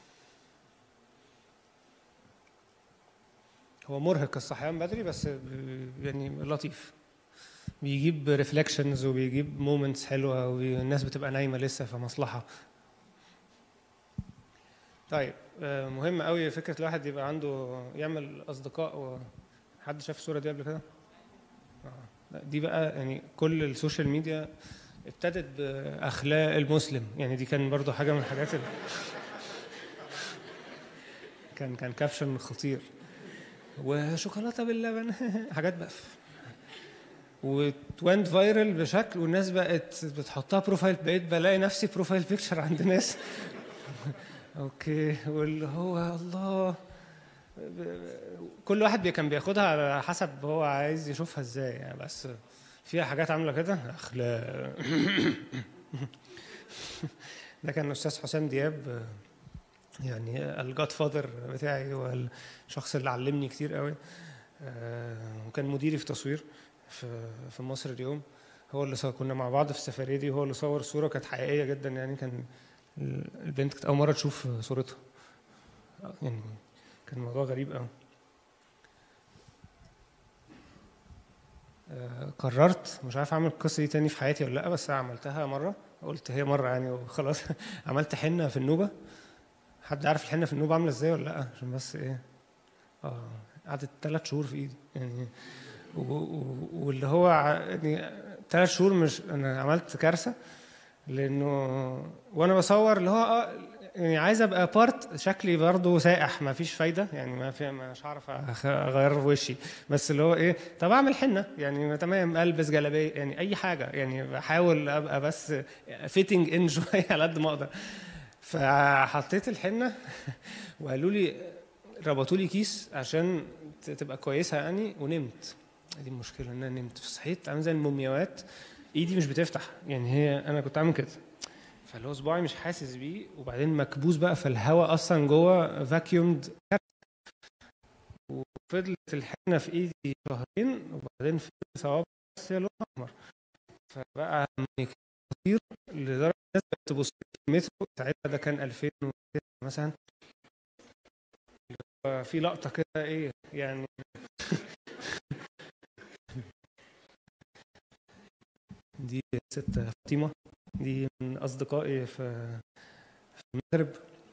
S1: هو مرهق الصحيان بدري بس ب- يعني لطيف بيجيب ريفلكشنز وبيجيب مومنتس حلوه والناس بتبقى نايمه لسه في مصلحه طيب آه، مهم قوي فكره الواحد يبقى عنده يعمل اصدقاء و... حد شاف الصوره دي قبل كده آه. لا، دي بقى يعني كل السوشيال ميديا ابتدت باخلاق المسلم يعني دي كان برضو حاجه من الحاجات اللي كان كان كابشن خطير وشوكولاته باللبن حاجات بقى وتوينت فايرل بشكل والناس بقت بتحطها بروفايل بقيت بلاقي نفسي بروفايل بيكتشر عند ناس اوكي واللي هو الله كل واحد بي- كان بياخدها على حسب هو عايز يشوفها ازاي يعني بس فيها حاجات عامله كده اخلاق ده كان الاستاذ حسام دياب يعني الجاد فاذر بتاعي هو الشخص اللي علمني كتير قوي آه، وكان مديري في تصوير في في مصر اليوم هو اللي صور كنا مع بعض في السفريه دي هو اللي صور صوره كانت حقيقيه جدا يعني كان البنت كانت اول مره تشوف صورتها يعني كان الموضوع غريب قوي آه، قررت مش عارف اعمل القصه دي تاني في حياتي ولا لا بس عملتها مره قلت هي مره يعني وخلاص عملت حنه في النوبه حد عارف الحنه في النوبه عامله ازاي ولا لا عشان بس ايه اه قعدت ثلاث شهور في ايدي يعني و- و- واللي هو ع- يعني ثلاث شهور مش انا عملت كارثه لانه وانا بصور اللي هو اه يعني عايز ابقى بارت شكلي برضه سائح ما فيش فايده يعني ما في مش هعرف أخ- اغير في وشي بس اللي هو ايه طب اعمل حنه يعني تمام البس جلابيه يعني اي حاجه يعني بحاول ابقى بس فيتنج ان شويه على قد ما اقدر فحطيت الحنه وقالوا لي ربطوا لي كيس عشان ت- تبقى كويسه يعني ونمت دي المشكله ان انا نمت صحيت عامل زي المومياوات ايدي مش بتفتح يعني هي انا كنت عامل كده فاللي هو صباعي مش حاسس بيه وبعدين مكبوس بقى في الهواء اصلا جوه فاكيومد وفضلت الحنه في ايدي شهرين وبعدين في صوابع بس هي لونها احمر فبقى خطير لدرجه الناس بقت تبص لي في المترو ساعتها ده كان 2009 مثلا اللي هو في لقطه كده ايه يعني دي ست فاطمه دي من اصدقائي في في المغرب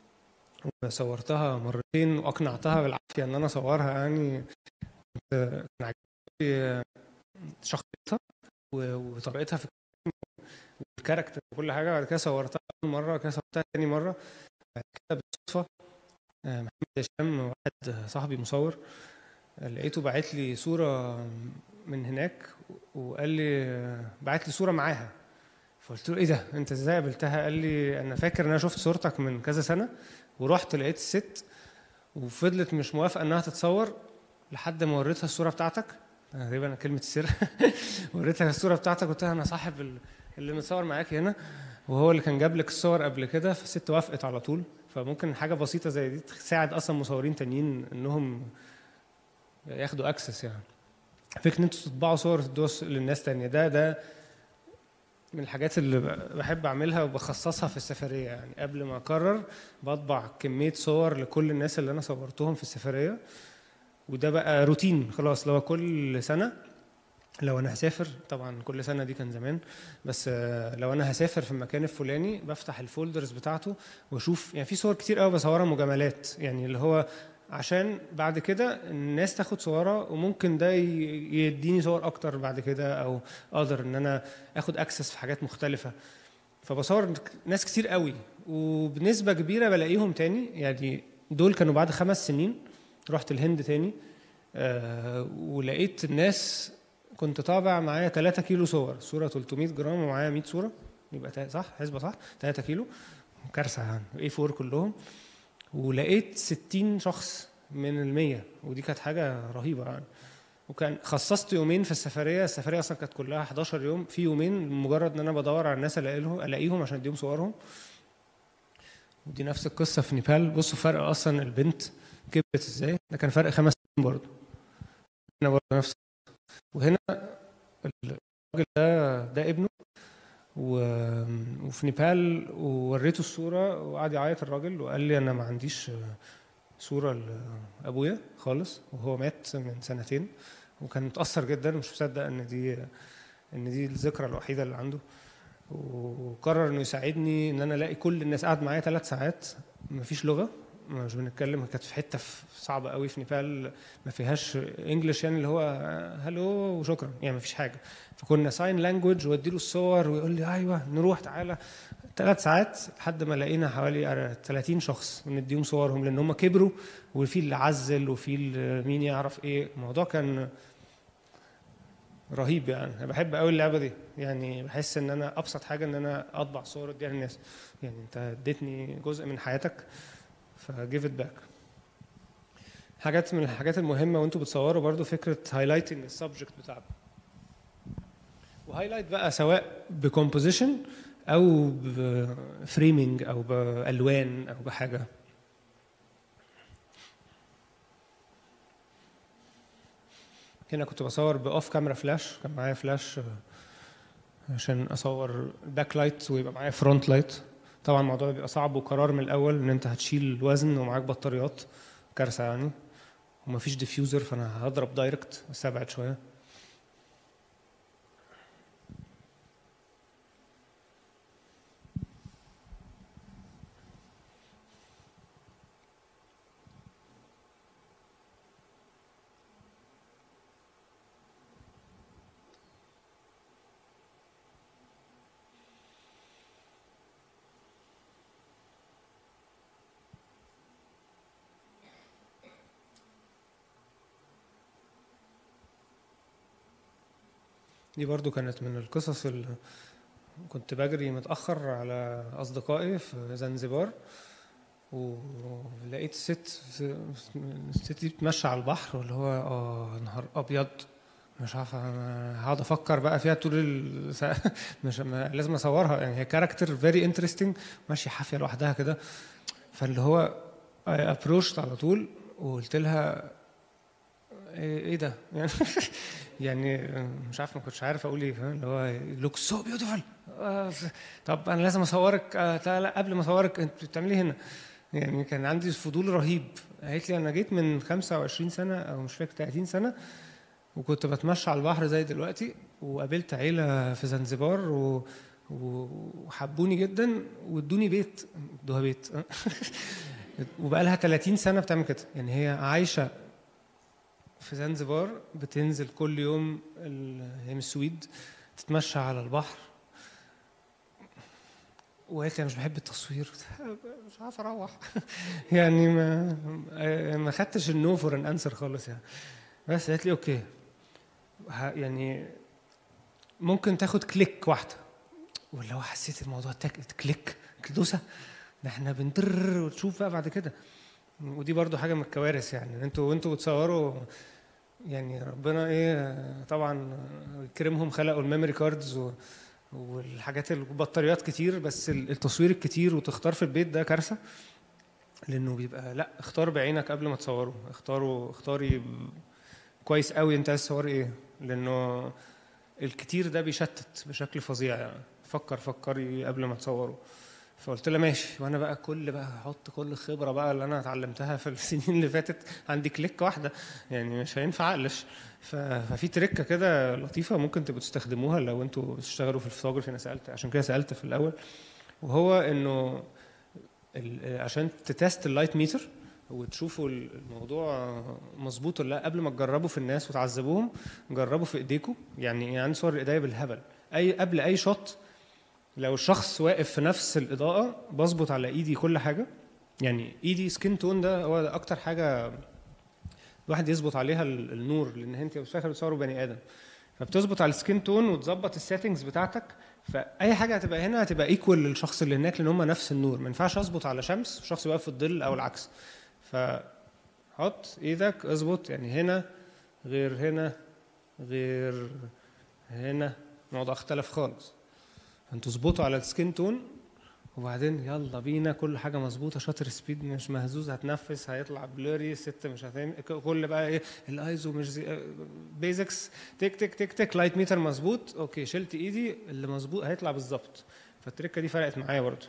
S1: وصورتها مرتين واقنعتها بالعافيه ان انا اصورها يعني كنت- كان عاجبني شخصيتها و- وطريقتها في الكلام والكاركتر وكل حاجه بعد كده صورتها اول مره بعد كده صورتها تاني مره بعد كده بالصدفه آه، محمد هشام واحد صاحبي مصور آه، لقيته باعت لي صوره من هناك وقال لي آه، بعت لي صوره معاها فقلت له ايه ده انت ازاي قابلتها قال لي انا فاكر ان انا شفت صورتك من كذا سنه ورحت لقيت الست وفضلت مش موافقه انها تتصور لحد ما وريتها الصوره بتاعتك تقريبا كلمه السر وريتها الصوره بتاعتك قلت لها انا صاحب ال- اللي متصور معاكي هنا وهو اللي كان جاب لك الصور قبل كده فالست وافقت على طول فممكن حاجه بسيطه زي دي تساعد اصلا مصورين تانيين انهم ياخدوا اكسس يعني فكره ان انتوا تطبعوا صور وتدوها للناس تانية ده ده من الحاجات اللي ب- بحب اعملها وبخصصها في السفريه يعني قبل ما اقرر بطبع كميه صور لكل الناس اللي انا صورتهم في السفريه وده بقى روتين خلاص لو كل سنه لو انا هسافر طبعا كل سنه دي كان زمان بس آه، لو انا هسافر في المكان الفلاني بفتح الفولدرز بتاعته واشوف يعني في صور كتير قوي بصورها مجاملات يعني اللي هو عشان بعد كده الناس تاخد صورة وممكن ده ي- يديني صور اكتر بعد كده او اقدر ان انا اخد اكسس في حاجات مختلفة فبصور ناس كتير قوي وبنسبة كبيرة بلاقيهم تاني يعني دول كانوا بعد خمس سنين رحت الهند تاني آه ولقيت الناس كنت طابع معايا 3 كيلو صور صورة 300 جرام ومعايا 100 صورة يبقى تا- صح حسبة صح 3 كيلو كارثة يعني اي 4 كلهم ولقيت 60 شخص من المية ودي كانت حاجة رهيبة يعني وكان خصصت يومين في السفرية السفرية أصلا كانت كلها 11 يوم في يومين مجرد إن أنا بدور على الناس ألاقيهم ألاقيهم عشان أديهم صورهم ودي نفس القصة في نيبال بصوا فرق أصلا البنت كبرت إزاي ده كان فرق خمس سنين برضه هنا برضه نفس وهنا الراجل ده ده ابنه و- وفي نيبال ووريته الصورة وقعد يعيط الراجل وقال لي أنا ما عنديش صورة لأبويا خالص وهو مات من سنتين وكان متأثر جدا مش مصدق إن دي إن دي الذكرى الوحيدة اللي عنده وقرر إنه يساعدني إن أنا ألاقي كل الناس قعد معايا ثلاث ساعات مفيش لغة مش بنتكلم كانت في حتة في- صعبة قوي في نيبال ما فيهاش انجلش يعني اللي هو هلو وشكرا يعني ما فيش حاجة فكنا ساين لانجوج واديله الصور ويقول لي ايوه نروح تعالى ثلاث ساعات لحد ما لقينا حوالي 30 شخص ونديهم صورهم لان هم كبروا وفي اللي عزل وفي اللي مين يعرف ايه الموضوع كان رهيب يعني انا بحب قوي اللعبه دي يعني بحس ان انا ابسط حاجه ان انا اطبع صور اديها للناس يعني انت اديتني جزء من حياتك فجيف ات باك حاجات من الحاجات المهمه وانتوا بتصوروا برضو فكره هايلايتنج السبجكت بتاعكم وهايلايت بقى سواء بكومبوزيشن او بفريمنج او بالوان او بحاجه هنا كنت بصور باوف كاميرا فلاش كان معايا فلاش آه، عشان اصور باك لايت ويبقى معايا فرونت لايت طبعا الموضوع بيبقى صعب وقرار من الاول ان انت هتشيل وزن ومعاك بطاريات كارثه يعني ومفيش ديفيوزر فانا هضرب دايركت بس ابعد شويه دي برضو كانت من القصص اللي كنت بجري متأخر على أصدقائي في زنزبار ولقيت ست الست دي بتمشي على البحر واللي هو اه نهار أبيض مش عارفة أنا هقعد أفكر بقى فيها طول الساعة مش ما لازم أصورها يعني هي كاركتر فيري انترستنج ماشية حافية لوحدها كده فاللي هو ابروشت على طول وقلت لها ايه إيه ده يعني يعني مش عارف ما كنتش عارف اقول ايه فاهم اللي هو لوك سو بيوتيفول طب انا لازم اصورك آه، لا لا قبل ما اصورك انت بتعملي هنا يعني كان عندي فضول رهيب قالت لي انا جيت من 25 سنه او مش فاكر 30 سنه وكنت بتمشى على البحر زي دلوقتي وقابلت عيله في زنزبار و وحبوني جدا وادوني بيت ادوها بيت وبقى لها 30 سنه بتعمل كده يعني هي عايشه في زنزبار بتنزل كل يوم ال- هي من السويد تتمشى على البحر وقالت لي انا مش بحب التصوير مش عارف اروح يعني ما ما خدتش النو فور ان انسر خالص يعني بس قالت لي اوكي ه- يعني ممكن تاخد كليك واحده واللي هو حسيت الموضوع تك كليك دوسه ده احنا بنطر وتشوف بقى بعد كده ودي برضو حاجه من الكوارث يعني انتوا وانتوا بتصوروا يعني ربنا ايه طبعا يكرمهم خلقوا الميموري كاردز و والحاجات البطاريات كتير بس التصوير الكتير وتختار في البيت ده كارثه لانه بيبقى لا اختار بعينك قبل ما تصوره اختاروا اختاري ب- كويس قوي انت عايز تصور ايه لانه الكتير ده بيشتت بشكل فظيع يعني فكر فكري قبل ما تصوره فقلت لها ماشي وانا بقى كل بقى هحط كل الخبره بقى اللي انا اتعلمتها في السنين اللي فاتت عندي كليك واحده يعني مش هينفع اقلش ف- ففي تركه كده لطيفه ممكن تبقوا تستخدموها لو انتوا بتشتغلوا في الفوتوغرافي انا سالت عشان كده سالت في الاول وهو انه ال- عشان تتست اللايت ميتر وتشوفوا الموضوع مظبوط ولا لا قبل ما تجربوا في الناس وتعذبوهم جربوا في ايديكم يعني يعني صور ايديا بالهبل اي قبل اي شوت لو الشخص واقف في نفس الاضاءه بظبط على ايدي كل حاجه يعني ايدي سكين تون ده هو ده اكتر حاجه الواحد يظبط عليها ال- النور لان انت مش فاكر بتصوروا بني ادم فبتظبط على السكين تون وتظبط السيتنجز بتاعتك فاي حاجه هتبقى هنا هتبقى ايكوال للشخص اللي هناك لان هم نفس النور ما ينفعش اظبط على شمس وشخص واقف في الظل او العكس فحط ايدك اظبط يعني هنا غير هنا غير هنا الموضوع اختلف خالص انتوا اظبطوا على السكين تون وبعدين يلا بينا كل حاجه مظبوطه شاطر سبيد مش مهزوز هتنفس هيطلع بلوري الست مش هتعمل كل بقى ايه الايزو مش زي بيزكس تك تك تك تك لايت ميتر مظبوط اوكي شلت ايدي اللي مظبوط هيطلع بالظبط فالتركه دي فرقت معايا برضو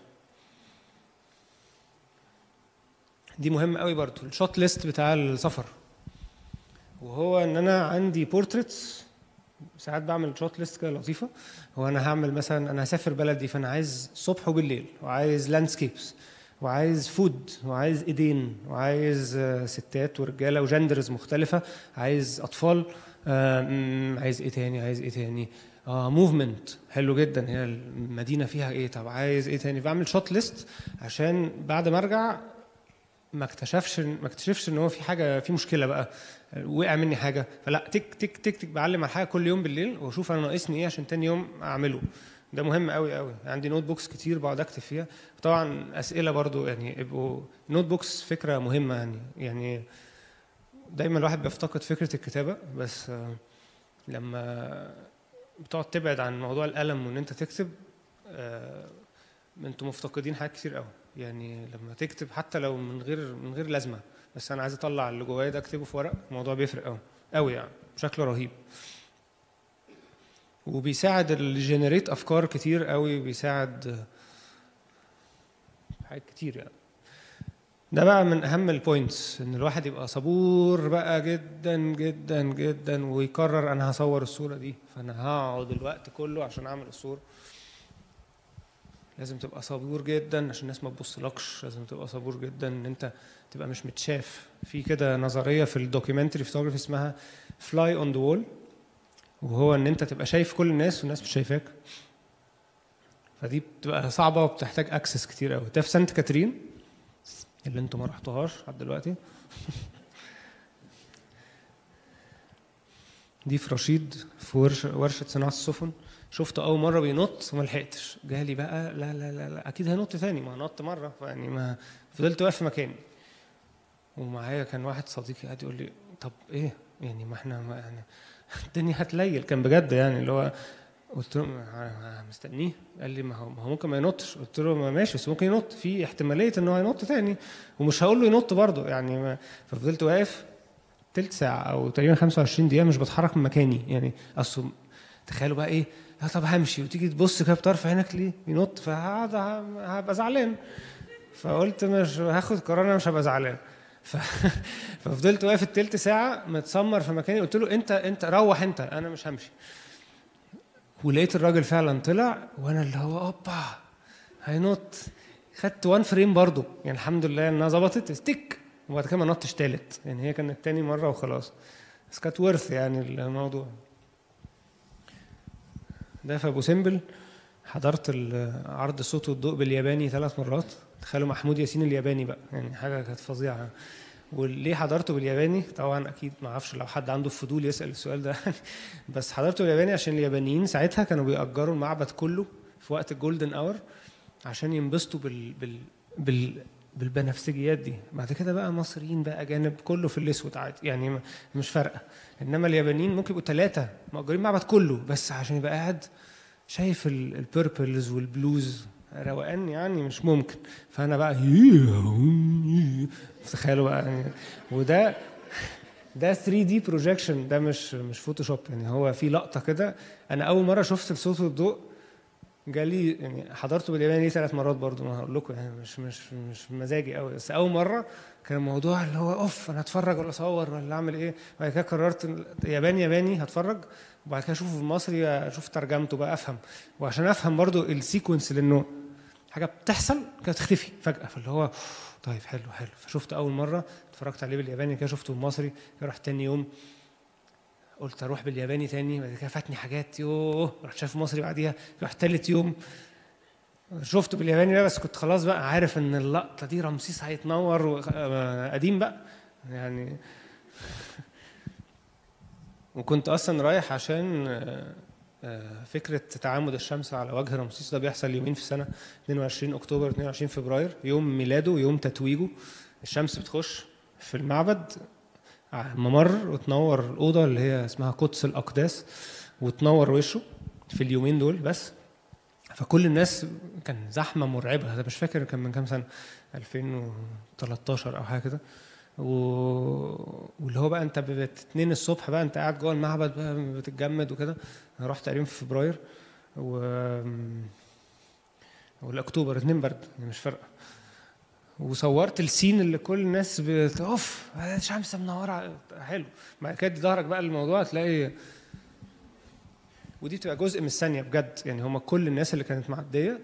S1: دي مهم قوي برضو الشوت ليست بتاع السفر وهو ان انا عندي بورتريتس ساعات بعمل شوت ليست كده لطيفه هو انا هعمل مثلا انا هسافر بلدي فانا عايز صبح وبالليل وعايز لاندسكيبس وعايز فود وعايز ايدين وعايز آه، ستات ورجاله وجندرز مختلفه عايز اطفال آه، مم، عايز ايه تاني عايز ايه تاني اه موفمنت حلو جدا هي المدينه فيها ايه طب عايز ايه تاني بعمل شوت ليست عشان بعد ما ارجع ما اكتشفش ما اكتشفش ان هو في حاجه في مشكله بقى وقع مني حاجه فلا تك تك تك تك بعلم على حاجه كل يوم بالليل واشوف انا ناقصني ايه عشان تاني يوم اعمله ده مهم قوي قوي عندي نوت بوكس كتير بقعد اكتب فيها طبعا اسئله برضو يعني يبقوا نوت بوكس فكره مهمه يعني يعني دايما الواحد بيفتقد فكره الكتابه بس آه، لما بتقعد تبعد عن موضوع القلم وان انت تكتب آه، انتوا مفتقدين حاجات كتير قوي يعني لما تكتب حتى لو من غير من غير لازمه بس انا عايز اطلع اللي جوايا ده اكتبه في ورق الموضوع بيفرق قوي قوي يعني بشكل رهيب وبيساعد اللي جنريت افكار كتير قوي بيساعد حاجات كتير يعني ده بقى من اهم البوينتس ان الواحد يبقى صبور بقى جدا جدا جدا ويقرر انا هصور الصوره دي فانا هقعد الوقت كله عشان اعمل الصوره لازم تبقى صبور جدا عشان الناس ما تبصلكش لازم تبقى صبور جدا ان انت تبقى مش متشاف في كده نظريه في الدوكيومنتري فوتوغرافي اسمها فلاي اون ذا وول وهو ان انت تبقى شايف كل الناس والناس مش شايفاك فدي بتبقى صعبه وبتحتاج اكسس كتير قوي ده في سانت كاترين اللي انتوا ما رحتوهاش لحد دلوقتي دي في رشيد في ورشه ورشه صناعه السفن شفته اول مره بينط وما لحقتش جالي بقى لا لا لا, لا اكيد هينط تاني ما نط مره يعني ما فضلت واقف في مكاني ومعايا كان واحد صديقي قاعد يقول لي طب ايه يعني ما احنا ما يعني الدنيا هتليل كان بجد يعني اللي هو قلت له ما- مستنيه قال لي ما هو ما هو ممكن ما ينطش قلت له ما ماشي بس ممكن ينط في احتماليه ان هو ينط تاني ومش هقول له ينط برضه يعني ما ففضلت واقف تلت ساعه او تقريبا 25 دقيقه مش بتحرك من مكاني يعني اصل تخيلوا بقى ايه لا طب همشي وتيجي تبص كده بطرف عينك ليه ينط فهقعد هبقى زعلان فقلت مش هاخد قرار انا مش هبقى زعلان ف... ففضلت واقف التلت ساعه متسمر في مكاني قلت له انت انت روح انت انا مش همشي ولقيت الراجل فعلا طلع وانا اللي هو اوبا هينط خدت وان فريم برضو يعني الحمد لله انها ظبطت ستيك وبعد كده ما نطش تالت يعني هي كانت تاني مره وخلاص بس كانت ورث يعني الموضوع ده في ابو سمبل حضرت ال- عرض الصوت والضوء بالياباني ثلاث مرات تخيلوا محمود ياسين الياباني بقى يعني حاجه كانت فظيعه وليه حضرته بالياباني طبعا اكيد ما اعرفش لو حد عنده فضول يسال السؤال ده بس حضرته بالياباني عشان اليابانيين ساعتها كانوا بيأجروا المعبد كله في وقت الجولدن اور عشان ينبسطوا بال بال بال بالبنفسجيات دي بعد كده بقى مصريين بقى اجانب كله في الاسود عادي يعني م- مش فارقه انما اليابانيين ممكن يبقوا ثلاثه مأجرين المعبد كله بس عشان يبقى قاعد شايف البيربلز والبلوز روقان يعني مش ممكن فانا بقى تخيلوا بقى يعني وده ده 3 دي بروجيكشن ده مش مش فوتوشوب يعني هو في لقطه كده انا اول مره شفت الصوت والضوء جالي يعني حضرته بالياباني ثلاث مرات برضو ما هقول لكم يعني مش مش مش مزاجي قوي بس اول مره كان الموضوع اللي هو اوف انا هتفرج ولا اصور ولا اعمل ايه بعد كده قررت إن ياباني ياباني هتفرج وبعد كده اشوفه بالمصري اشوف ترجمته بقى افهم وعشان افهم برضو السيكونس لانه حاجه بتحصل كده تختفي فجاه فاللي هو طيب حلو حلو فشفت اول مره اتفرجت عليه بالياباني كده شفته بالمصري كده رحت تاني يوم قلت اروح بالياباني تاني بعد كده فاتني حاجات يوه رحت شايف مصري بعديها رحت تالت يوم شفته بالياباني بقى بس كنت خلاص بقى عارف ان اللقطه دي رمسيس هيتنور و- آه، قديم بقى يعني وكنت اصلا رايح عشان آه، آه، فكره تعامد الشمس على وجه رمسيس ده بيحصل يومين في السنه 22 اكتوبر 22 فبراير يوم ميلاده ويوم تتويجه الشمس بتخش في المعبد ع- ممر وتنور الاوضه اللي هي اسمها قدس الاقداس وتنور وشه في اليومين دول بس فكل الناس كان زحمه مرعبه انا مش فاكر كان من كام سنه 2013 او حاجه كده و... واللي هو بقى انت باتنين الصبح بقى انت قاعد جوه المعبد بقى بتتجمد وكده انا رحت تقريبا في فبراير و ولا اكتوبر اتنين برد يعني مش فارقه وصورت السين اللي كل الناس بت اوف شمس منوره حلو بعد كده ظهرك بقى الموضوع تلاقي ودي تبقى جزء من الثانيه بجد يعني هما كل الناس اللي كانت معديه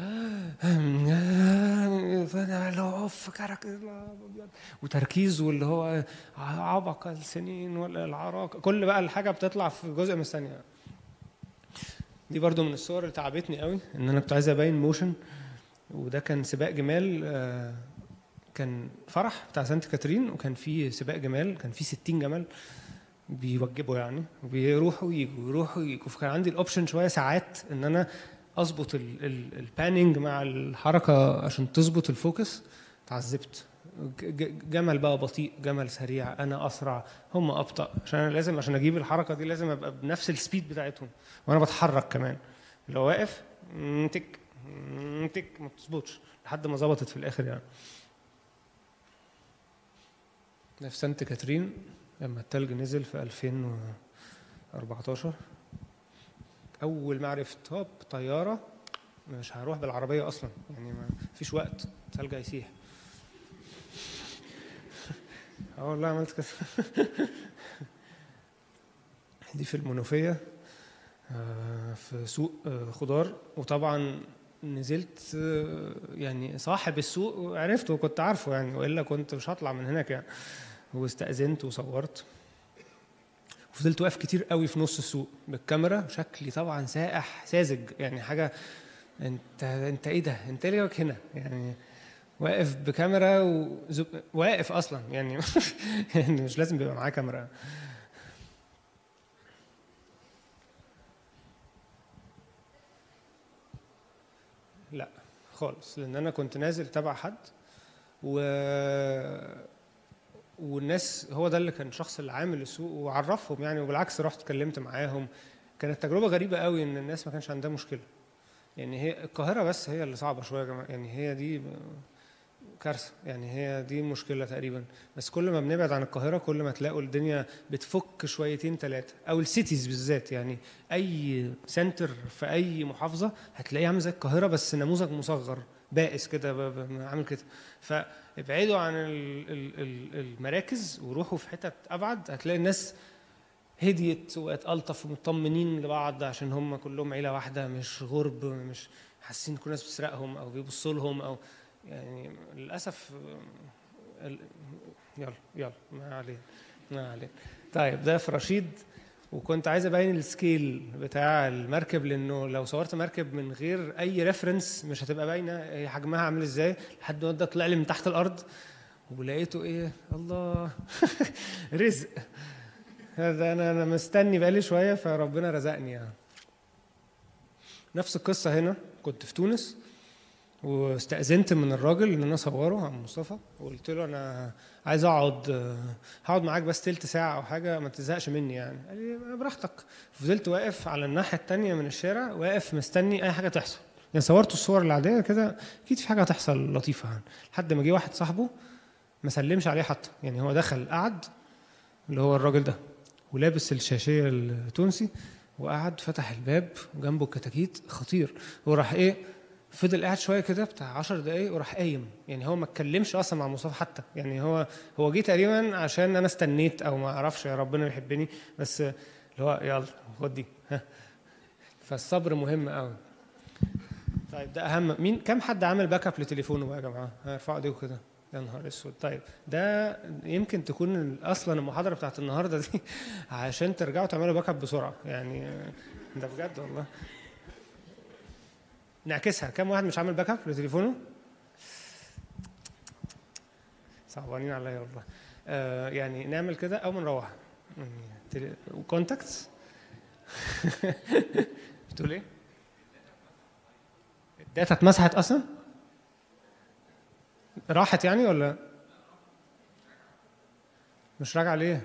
S1: فانا اللي هو اوف كرك وتركيز واللي هو عبق السنين ولا العراق كل بقى الحاجه بتطلع في جزء من الثانيه دي برضو من الصور اللي تعبتني قوي ان انا كنت عايز ابين موشن وده كان سباق جمال آه، كان فرح بتاع سانت كاترين وكان في سباق جمال كان في 60 جمل بيوجبوا يعني وبيروحوا ويجوا يروحوا ويجوا فكان عندي الاوبشن شويه ساعات ان انا اظبط الباننج مع الحركه عشان تظبط الفوكس اتعذبت ج- ج- جمل بقى بطيء جمل سريع انا اسرع هم ابطا عشان انا لازم عشان اجيب الحركه دي لازم ابقى بنفس السبيد بتاعتهم وانا بتحرك كمان لو واقف مم، تك مم، تك ما بتظبطش لحد ما ظبطت في الاخر يعني ده في سانت كاترين لما التلج نزل في 2014 اول ما عرفت هوب طياره مش هروح بالعربيه اصلا يعني ما فيش وقت التلج هيسيح اه والله عملت كده دي في المنوفيه آه، في سوق آه، خضار وطبعا نزلت آه، يعني صاحب السوق عرفته وكنت عارفه يعني والا كنت مش هطلع من هناك يعني واستأذنت وصورت فضلت واقف كتير قوي في نص السوق بالكاميرا شكلي طبعا سائح ساذج يعني حاجه انت انت ايه ده انت ليه واقف هنا يعني واقف بكاميرا وزب... واقف اصلا يعني يعني مش لازم بيبقى معاه كاميرا لا خالص لان انا كنت نازل تبع حد و والناس هو ده اللي كان الشخص اللي عامل السوق وعرفهم يعني وبالعكس رحت اتكلمت معاهم كانت تجربه غريبه قوي ان الناس ما كانش عندها مشكله يعني هي القاهره بس هي اللي صعبه شويه يا جماعه يعني هي دي كارثه يعني هي دي مشكله تقريبا بس كل ما بنبعد عن القاهره كل ما تلاقوا الدنيا بتفك شويتين ثلاثه او السيتيز بالذات يعني اي سنتر في اي محافظه هتلاقيه عامل زي القاهره بس نموذج مصغر بائس كده ب- ب- عامل كده فابعدوا عن ال- ال- ال- المراكز وروحوا في حتت ابعد هتلاقي الناس هديت وبقت الطف ومطمنين لبعض عشان هم كلهم عيله واحده مش غرب مش حاسين كل الناس بتسرقهم او بيبصوا لهم او يعني للاسف آه، ال- يلا يلا ما علينا ما علينا طيب ده في رشيد وكنت عايز ابين السكيل بتاع المركب لانه لو صورت مركب من غير اي ريفرنس مش هتبقى باينه هي حجمها عامل ازاي لحد ما ده طلع لي من تحت الارض ولقيته ايه الله رزق هذا انا انا مستني بقالي شويه فربنا رزقني يعني نفس القصه هنا كنت في تونس واستأذنت من الراجل ان انا اصوره عم مصطفى وقلت له انا عايز اقعد آه، هقعد معاك بس تلت ساعه او حاجه ما تزهقش مني يعني قال لي براحتك فضلت واقف على الناحيه التانية من الشارع واقف مستني اي حاجه تحصل يعني صورت الصور العاديه كده اكيد في حاجه هتحصل لطيفه يعني لحد ما جه واحد صاحبه ما سلمش عليه حتى يعني هو دخل قعد اللي هو الراجل ده ولابس الشاشيه التونسي وقعد فتح الباب وجنبه الكتاكيت خطير وراح ايه فضل قاعد شويه كده بتاع 10 دقايق وراح قايم يعني هو ما اتكلمش اصلا مع مصطفى حتى يعني هو هو جه تقريبا عشان انا استنيت او ما اعرفش يا ربنا يحبني بس اللي هو يلا خد دي ها فالصبر مهم قوي طيب ده اهم مين كم حد عامل باك اب لتليفونه بقى يا جماعه ها، ارفعوا ايديكم كده يا نهار اسود طيب ده يمكن تكون ال- اصلا المحاضره بتاعت النهارده دي عشان ترجعوا تعملوا باك اب بسرعه يعني آه، ده بجد والله نعكسها كم واحد مش عامل باك اب لتليفونه صعبانين عليا والله آه يعني نعمل كده او نروح وكونتاكتس بتقول ايه الداتا اتمسحت اصلا راحت يعني ولا مش راجعه ليه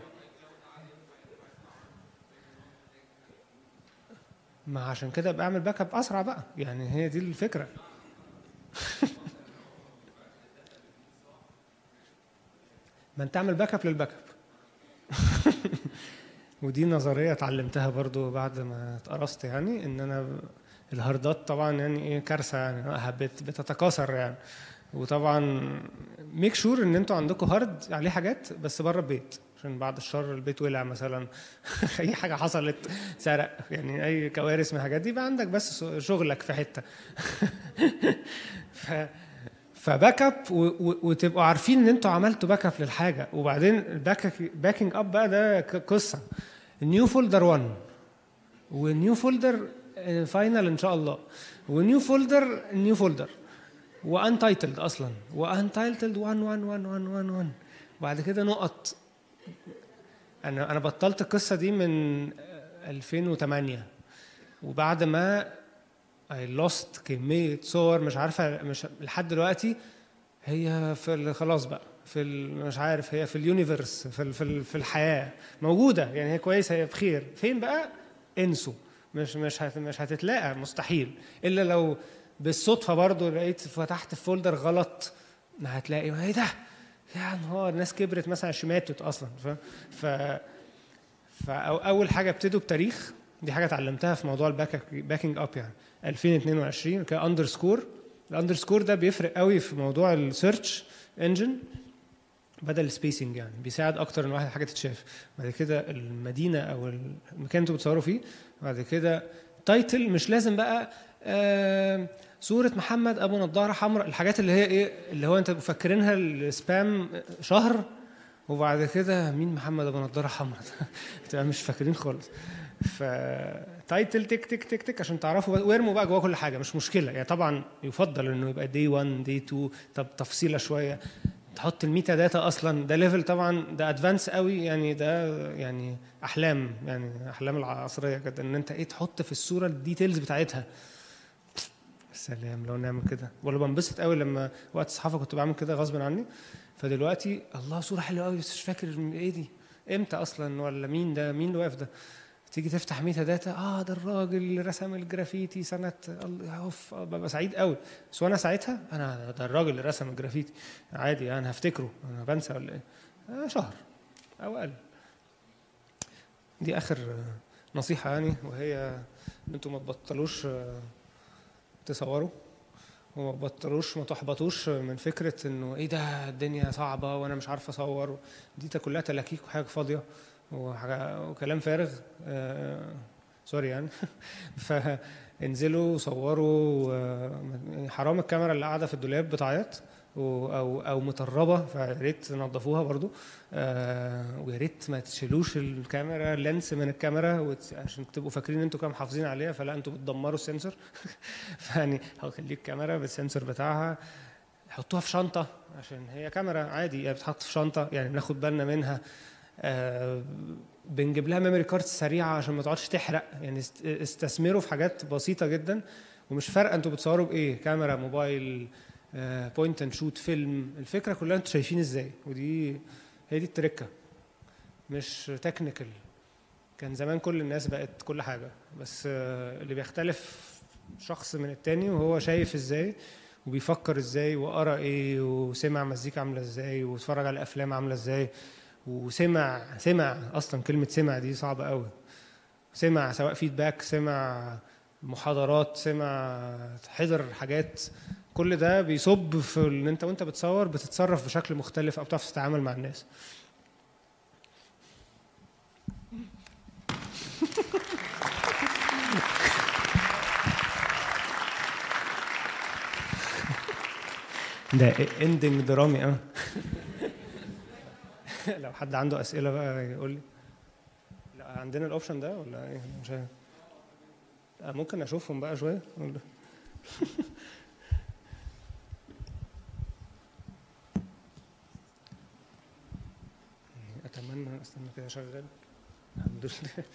S1: ما عشان كده ابقى اعمل باك اب اسرع بقى يعني هي دي الفكره ما انت اعمل باك اب للباك اب ودي نظريه اتعلمتها برضو بعد ما اتقرصت يعني ان انا الهاردات طبعا يعني ايه كارثه يعني بت- بتتكاثر يعني وطبعا ميك شور ان انتوا عندكم هارد عليه حاجات بس بره البيت عشان بعد الشر البيت ولع مثلا اي حاجه حصلت سرق يعني اي كوارث من الحاجات دي يبقى عندك بس شغلك في حته ف فباك اب و- و- وتبقوا عارفين ان انتوا عملتوا باك اب للحاجه وبعدين الباك باكينج اب بقى ده ك- قصه النيو فولدر 1 ونيو فولدر فاينل ان شاء الله ونيو فولدر نيو فولدر وانتايتلد اصلا وانتايتلد 1 1 1 1 1 1 وبعد كده نقط انا انا بطلت القصه دي من 2008 وبعد ما اي لوست كميه صور مش عارفه مش لحد دلوقتي هي في ال- خلاص بقى في ال- مش عارف هي في اليونيفرس في ال- في ال- في الحياه موجوده يعني هي كويسه هي بخير فين بقى انسوا مش مش هت مش هتتلاقى مستحيل الا لو بالصدفه برضو لقيت فتحت الفولدر غلط ما هتلاقي ايه ده يا نهار الناس كبرت مثلا عشان ماتت اصلا فاهم ف فاول حاجه ابتدوا بتاريخ دي حاجه اتعلمتها في موضوع الباكينج اب يعني 2022 كاندرسكور الاندرسكور ده بيفرق قوي في موضوع السيرش انجن بدل السبيسنج يعني بيساعد اكتر ان واحد حاجه تتشاف بعد كده المدينه او المكان اللي انتوا بتصوروا فيه بعد كده تايتل مش لازم بقى آه صورة محمد أبو نضارة حمراء الحاجات اللي هي إيه اللي هو أنت فاكرينها السبام شهر وبعد كده مين محمد أبو نضارة حمراء تبقى مش فاكرين خالص فتايتل تك تك تك تك عشان تعرفوا وارموا بقى جواه كل حاجه مش مشكله يعني طبعا يفضل انه يبقى دي 1 دي 2 طب تفصيله شويه تحط الميتا داتا اصلا ده ليفل طبعا ده ادفانس قوي يعني ده يعني احلام يعني احلام العصريه كده ان انت ايه تحط في الصوره الديتيلز بتاعتها سلام لو نعمل كده ولا بنبسط قوي لما وقت الصحافه كنت بعمل كده غصب عني فدلوقتي الله صوره حلوه قوي بس مش فاكر ايه دي امتى اصلا ولا مين ده مين اللي واقف ده تيجي تفتح ميتا داتا اه ده الراجل اللي رسم الجرافيتي سنه الله اوف ببقى سعيد قوي بس وانا ساعتها انا ده الراجل اللي رسم الجرافيتي عادي انا هفتكره انا بنسى ولا ايه آه شهر او اقل دي اخر نصيحه يعني وهي ان انتوا ما تبطلوش تصوروا وما تبطلوش ما تحبطوش من فكره انه ايه ده الدنيا صعبه وانا مش عارف اصور دي كلها تلاكيك وحاجه فاضيه وكلام فارغ آه سوري يعني فانزلوا صوروا آه حرام الكاميرا اللي قاعده في الدولاب بتعيط او او مطربه فيا ريت تنضفوها برضو آه ويا ريت ما تشيلوش الكاميرا اللينس من الكاميرا عشان تبقوا فاكرين انتوا كام محافظين عليها فلا انتوا بتدمروا السنسور فيعني هخليك كاميرا بالسنسور بتاعها حطوها في شنطه عشان هي كاميرا عادي يعني بتحط في شنطه يعني بناخد بالنا منها آه بنجيب لها ميموري كارد سريعه عشان ما تقعدش تحرق يعني استثمروا في حاجات بسيطه جدا ومش فارقه انتوا بتصوروا بايه كاميرا موبايل بوينت اند شوت فيلم الفكره كلها انتوا شايفين ازاي ودي هي دي التركه مش تكنيكال كان زمان كل الناس بقت كل حاجه بس آه اللي بيختلف شخص من التاني وهو شايف ازاي وبيفكر ازاي وقرا ايه وسمع مزيكا عامله ازاي واتفرج على افلام عامله ازاي وسمع سمع اصلا كلمه سمع دي صعبه قوي سمع سواء فيدباك سمع محاضرات سمع حضر حاجات كل ده بيصب في ان انت وانت بتصور بتتصرف بشكل مختلف او بتعرف تتعامل مع الناس ده اندنج درامي اه لو حد عنده اسئله بقى يقول لي لا عندنا الاوبشن ده ولا ايه مش عارف ممكن اشوفهم بقى شويه ولا اتمنى استنى كده شغال الحمد لله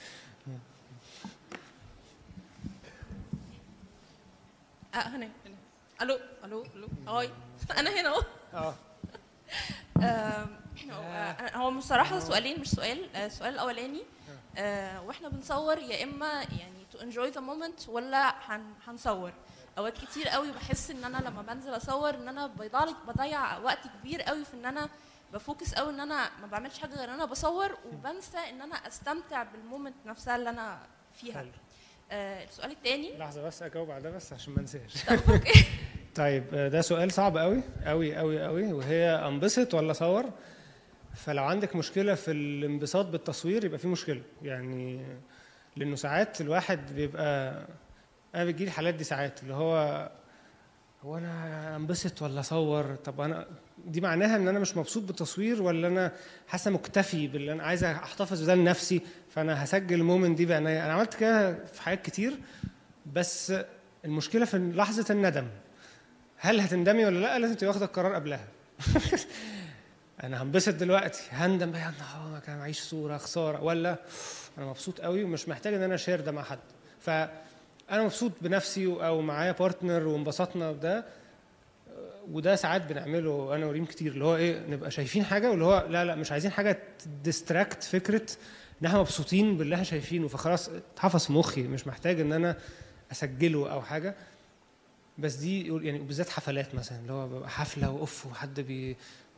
S3: اه هنا هنا الو الو الو هاي انا هنا اهو اه هو بصراحه سؤالين مش سؤال السؤال الاولاني آه واحنا بنصور يا اما يعني تو انجوي ذا مومنت ولا هنصور اوقات كتير قوي بحس ان انا لما بنزل اصور ان انا بضيع بضيع وقت كبير قوي في ان انا بفوكس قوي ان انا ما بعملش حاجه غير ان انا بصور وبنسى ان انا استمتع بالمومنت نفسها اللي انا فيها
S1: حلو.
S3: آه السؤال الثاني
S1: لحظه بس اجاوب على ده بس عشان ما انساش
S3: طب اوكي
S1: طيب ده سؤال صعب قوي قوي قوي قوي وهي انبسط ولا اصور فلو عندك مشكله في الانبساط بالتصوير يبقى في مشكله يعني لانه ساعات الواحد بيبقى انا بتجيلي الحالات دي ساعات اللي هو هو انا انبسط ولا اصور طب انا دي معناها ان انا مش مبسوط بالتصوير ولا انا حاسه مكتفي باللي انا عايز احتفظ بده لنفسي فانا هسجل المومنت دي بعناية انا عملت كده في حاجات كتير بس المشكله في لحظه الندم هل هتندمي ولا لا لازم تبقي واخده القرار قبلها انا هنبسط دلوقتي هندم بقى نهار ما كان معيش صوره خساره ولا انا مبسوط قوي ومش محتاج ان انا شير ده مع حد فانا مبسوط بنفسي او معايا بارتنر وانبسطنا بده وده ساعات بنعمله انا وريم كتير اللي هو ايه نبقى شايفين حاجه واللي هو لا لا مش عايزين حاجه تديستراكت فكره ان احنا مبسوطين باللي احنا شايفينه فخلاص اتحفظ في مخي مش محتاج ان انا اسجله او حاجه بس دي يعني بالذات حفلات مثلا اللي هو ببقى حفله واوف وحد بي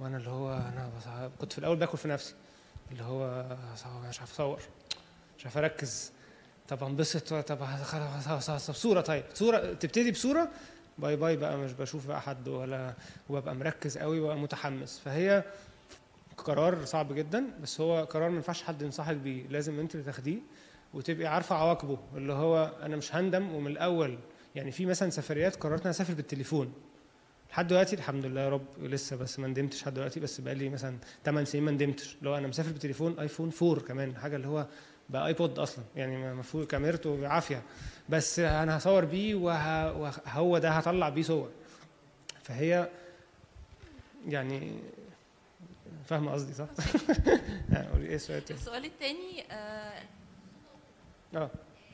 S1: وانا اللي هو انا بص- كنت في الاول باكل في نفسي اللي هو ص- مش عارف اصور مش عارف اركز طب انبسط طب خلاص خلاص- خلاص صوره طيب صوره تبتدي بصوره باي باي بقى مش بشوف بقى حد ولا وببقى مركز قوي وببقى متحمس فهي قرار صعب جدا بس هو قرار ما ينفعش حد ينصحك بيه لازم انت اللي تاخديه وتبقي عارفه عواقبه اللي هو انا مش هندم ومن الاول يعني في مثلا سفريات قررت انا اسافر بالتليفون لحد دلوقتي الحمد لله يا رب لسه بس ما ندمتش لحد دلوقتي بس بقى لي مثلا 8 سنين ما ندمتش اللي هو انا مسافر بتليفون ايفون 4 كمان حاجه اللي هو بقى ايبود اصلا يعني المفروض كاميرته بعافيه بس انا هصور بيه وه- وهو ده هطلع بيه صور فهي يعني فاهمه قصدي صح؟ يعني قولي ايه السؤال التاني؟
S3: السؤال التاني آه،
S1: اه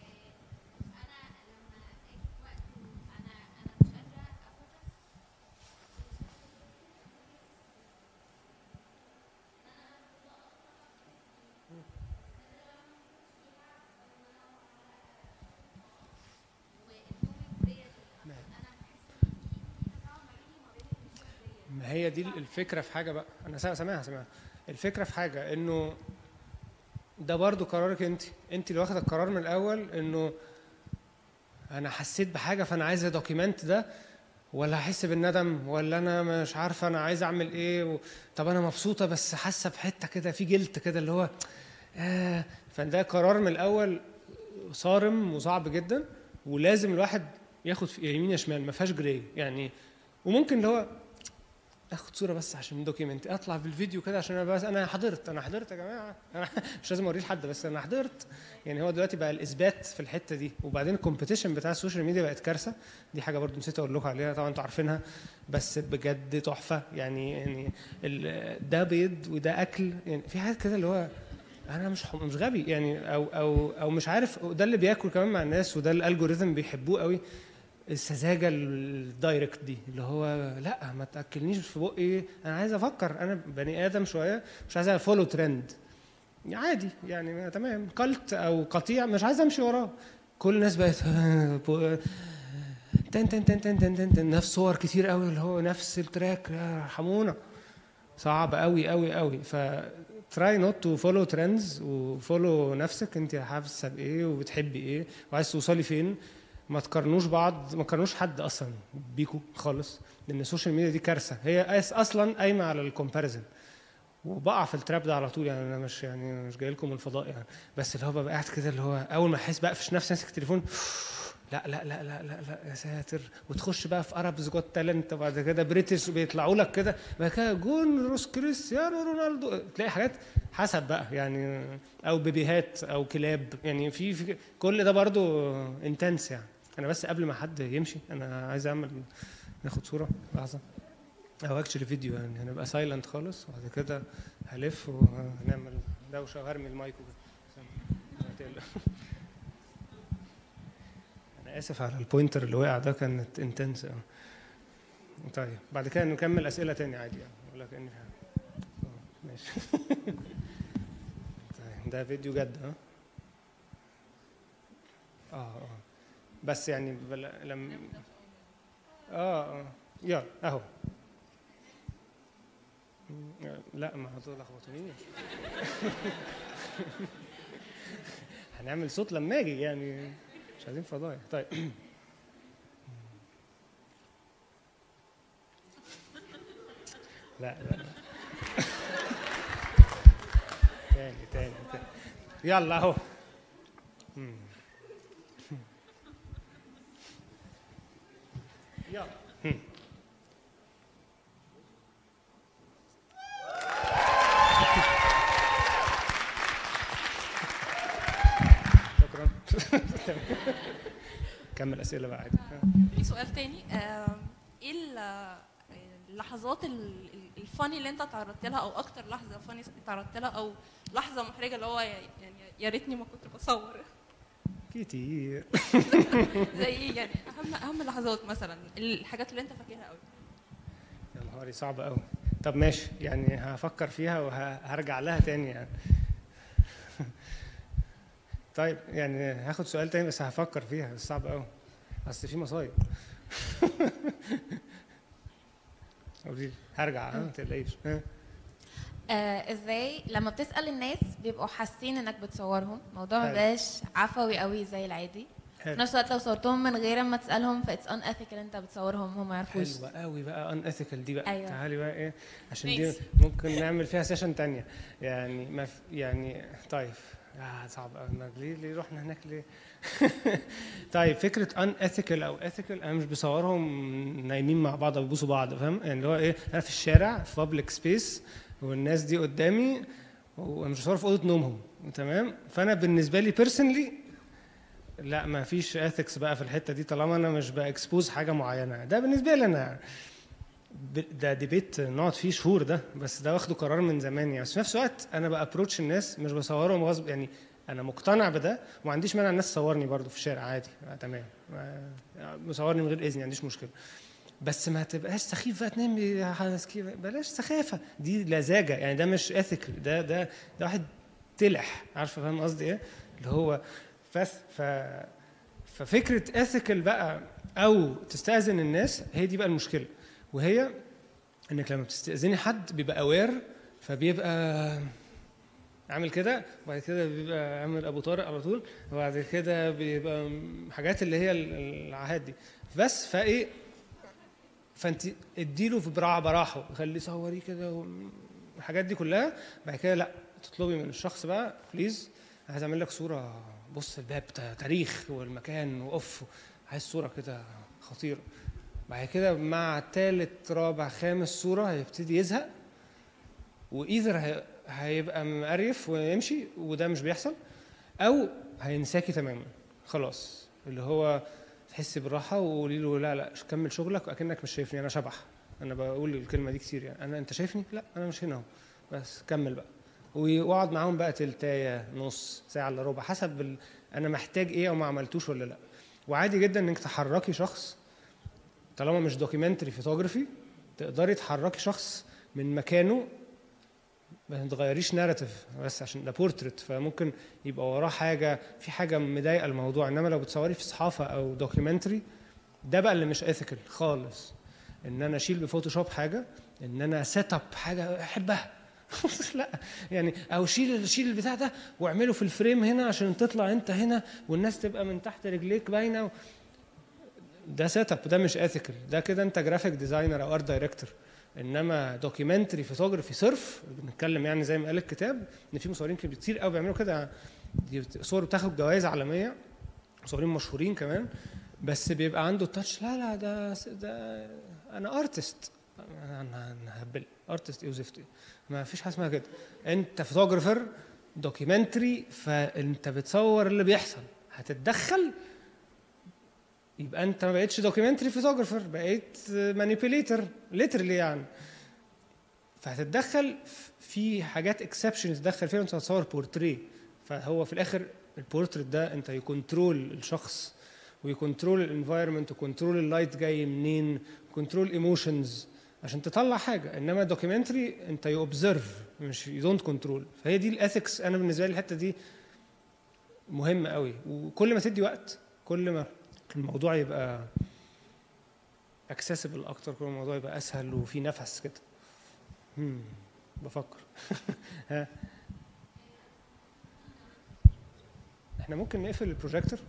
S1: ما هي دي الفكره في حاجه بقى انا سا- سامعها سامعها الفكره في حاجه انه ده برضو قرارك انت انت اللي واخده القرار من الاول انه انا حسيت بحاجه فانا عايز ادوكيمنت ده ولا احس بالندم ولا انا مش عارفه انا عايز اعمل ايه و... طب انا مبسوطه بس حاسه بحته كده في جلد كده اللي هو آه فده قرار من الاول صارم وصعب جدا ولازم الواحد ياخد في يمين يا شمال ما فيهاش جراي يعني وممكن اللي هو اخد صوره بس عشان دوكيمنت اطلع بالفيديو كده عشان انا بس انا حضرت انا حضرت يا جماعه انا مش لازم اوريه لحد بس انا حضرت يعني هو دلوقتي بقى الاثبات في الحته دي وبعدين الكومبيتيشن بتاع السوشيال ميديا بقت كارثه دي حاجه برضو نسيت اقول لكم عليها طبعا انتوا عارفينها بس بجد تحفه يعني يعني ال- ده بيض وده اكل يعني في حاجات كده اللي هو انا مش مش غبي يعني او او او مش عارف ده اللي بياكل كمان مع الناس وده الالجوريثم بيحبوه قوي السذاجه الدايركت دي اللي هو لا ما تاكلنيش في بقي انا عايز افكر انا بني ادم شويه مش عايز فولو ترند عادي يعني تمام قلت او قطيع مش عايز امشي وراه كل الناس بقت تن تن تن تن تن تن, تن نفس صور كتير قوي اللي هو نفس التراك يا رحمونا صعب قوي قوي قوي ف تراي نوت تو فولو ترندز وفولو نفسك انت حاسه بايه وبتحبي ايه وعايز توصلي فين ما تقارنوش بعض ما تقارنوش حد اصلا بيكو خالص لان السوشيال ميديا دي كارثه هي أس- اصلا قايمه على الكومباريزن وبقع في التراب ده على طول يعني انا مش يعني مش جاي لكم من الفضاء يعني بس اللي هو ببقى قاعد كده اللي هو اول ما احس بقفش نفسي ماسك التليفون لا لا لا لا لا لا يا ساتر وتخش بقى في اربز جوت تالنت وبعد كده بريتش بيطلعوا لك كده بعد كده جون روس كريستيانو رونالدو تلاقي حاجات حسب بقى يعني او بيبيهات او كلاب يعني في, في كل ده برضو انتنس يعني انا بس قبل ما حد يمشي انا عايز اعمل ناخد صوره لحظه او اكشلي فيديو يعني هنبقى سايلنت خالص وبعد كده هلف وهنعمل دوشه وهرمي المايك وكده ما تقلق. انا اسف على البوينتر اللي وقع ده كانت انتنس طيب بعد كده نكمل اسئله تاني عادي يعني ولا كاني في حاجه آه، ماشي طيب ده فيديو جد ها اه اه بس يعني بلا لم اه اه يلا اهو لا ما هتلخبطونيش هنعمل صوت لما اجي يعني مش عايزين فضايح طيب لا لا لا تاني تاني تاني يلا اهو مم. يلا مم. شكرا كمل اسئله بقى عادي
S3: في سؤال تاني آم، ايه ال- اللحظات ال- ال- الفاني اللي انت تعرضت لها او اكتر لحظه فاني تعرضت لها او لحظه محرجه اللي هو يعني يا ريتني ما كنت بصور
S1: كتير
S3: زي ايه يعني اهم اهم لحظات مثلا الحاجات اللي انت فاكرها قوي
S1: يا نهاري صعب قوي طب ماشي يعني هفكر فيها وهرجع لها تاني يعني طيب يعني هاخد سؤال تاني بس هفكر فيها بس صعب قوي اصل في مصايب قولي لي هرجع ها، ما تقلقيش ها.
S4: آه ازاي لما بتسال الناس بيبقوا حاسين انك بتصورهم الموضوع ما
S1: حلو.
S4: بقاش عفوي قوي زي العادي في
S1: حلو
S4: نفس الوقت لو صورتهم من غير ما تسالهم فاتس ان اثيكال انت بتصورهم هم ما يعرفوش
S1: حلوة قوي بقى ان اثيكال دي بقى
S4: أيوة.
S1: تعالي بقى ايه عشان دي
S3: ماشي.
S1: ممكن نعمل فيها سيشن تانية يعني ما في يعني طيب آه صعب قوي ما- ليه ليه رحنا هناك ليه طيب فكره ان اثيكال او اثيكال انا مش بصورهم نايمين مع بعض او بيبوسوا بعض فاهم يعني اللي هو ايه انا في الشارع في بابليك سبيس والناس دي قدامي وانا مش بصور في اوضه نومهم تمام فانا بالنسبه لي بيرسونلي لا ما فيش اثكس بقى في الحته دي طالما انا مش باكسبوز حاجه معينه ده بالنسبه لي انا ب- ده ديبيت نقعد فيه شهور ده بس ده واخده قرار من زمان يعني بس في نفس الوقت انا بابروتش الناس مش بصورهم غصب يعني انا مقتنع بده وما عنديش مانع الناس تصورني برضو في الشارع عادي آه تمام آه، مصورني من غير اذن ما عنديش مشكله بس ما تبقاش سخيف بقى تنام يا حسكي بلاش سخافه دي لزاجه يعني ده مش اثيكال ده ده ده واحد تلح عارفه فاهم قصدي ايه اللي هو بس ف ففكره اثيكال بقى او تستاذن الناس هي دي بقى المشكله وهي انك لما بتستاذني حد بيبقى اوير فبيبقى عامل كده وبعد كده بيبقى عامل ابو طارق على طول وبعد كده بيبقى حاجات اللي هي العاهات دي بس فايه فانت اديله في براعه براحه خليه صوريه كده والحاجات دي كلها بعد كده لا تطلبي من الشخص بقى بليز عايز اعمل لك صوره بص الباب تا- تاريخ والمكان واوف عايز صوره كده خطيره بعد كده مع تالت رابع خامس صوره هيبتدي يزهق وايذر هي- هيبقى مقريف ويمشي وده مش بيحصل او هينساكي تماما خلاص اللي هو تحسي بالراحه وقولي له لا لا كمل شغلك واكنك مش شايفني انا شبح انا بقول الكلمه دي كتير يعني انا انت شايفني لا انا مش هنا اهو بس كمل بقى واقعد معاهم بقى تلتايه نص ساعه الا ربع حسب ال... انا محتاج ايه او ما عملتوش ولا لا وعادي جدا انك تحركي شخص طالما مش دوكيومنتري فوتوغرافي تقدري تحركي شخص من مكانه ما تغيريش ناراتيف بس عشان ده بورتريت فممكن يبقى وراه حاجه في حاجه مضايقه الموضوع انما لو بتصوري في صحافه او دوكيومنتري ده بقى اللي مش اثيكال خالص ان انا اشيل بفوتوشوب حاجه ان انا سيت اب حاجه احبها لا يعني او شيل شيل البتاع ده واعمله في الفريم هنا عشان تطلع انت هنا والناس تبقى من تحت رجليك باينه و... ده سيت اب ده مش اثيكال ده كده انت جرافيك ديزاينر او ارت دايركتور انما دوكيومنتري فوتوغرافي صرف بنتكلم يعني زي ما قال الكتاب ان في مصورين كتير قوي بيعملوا كده دي بت- صور بتاخد جوائز عالميه مصورين مشهورين كمان بس بيبقى عنده التاتش لا لا ده ده انا ارتست انا أنا هبل ارتست ايه وزفت ايه ما فيش حاجه اسمها كده انت فوتوغرافر دوكيومنتري فانت بتصور اللي بيحصل هتتدخل يبقى انت ما بقتش دوكيومنتري فوتوغرافر بقيت مانيبيليتر ليترلي يعني فهتتدخل في حاجات اكسبشن تتدخل فيها وانت هتصور بورتريه فهو في الاخر البورتريت ده انت يكنترول الشخص ويكنترول الانفايرمنت وكنترول اللايت جاي منين كنترول ايموشنز عشان تطلع حاجه انما دوكيومنتري انت يو اوبزرف مش يو دونت كنترول فهي دي الاثكس انا بالنسبه لي الحته دي مهمه قوي وكل ما تدي وقت كل ما الموضوع يبقى اكسسبل اكتر كل ما الموضوع يبقى اسهل وفي نفس كده هم، بفكر ها احنا ممكن نقفل البروجيكتور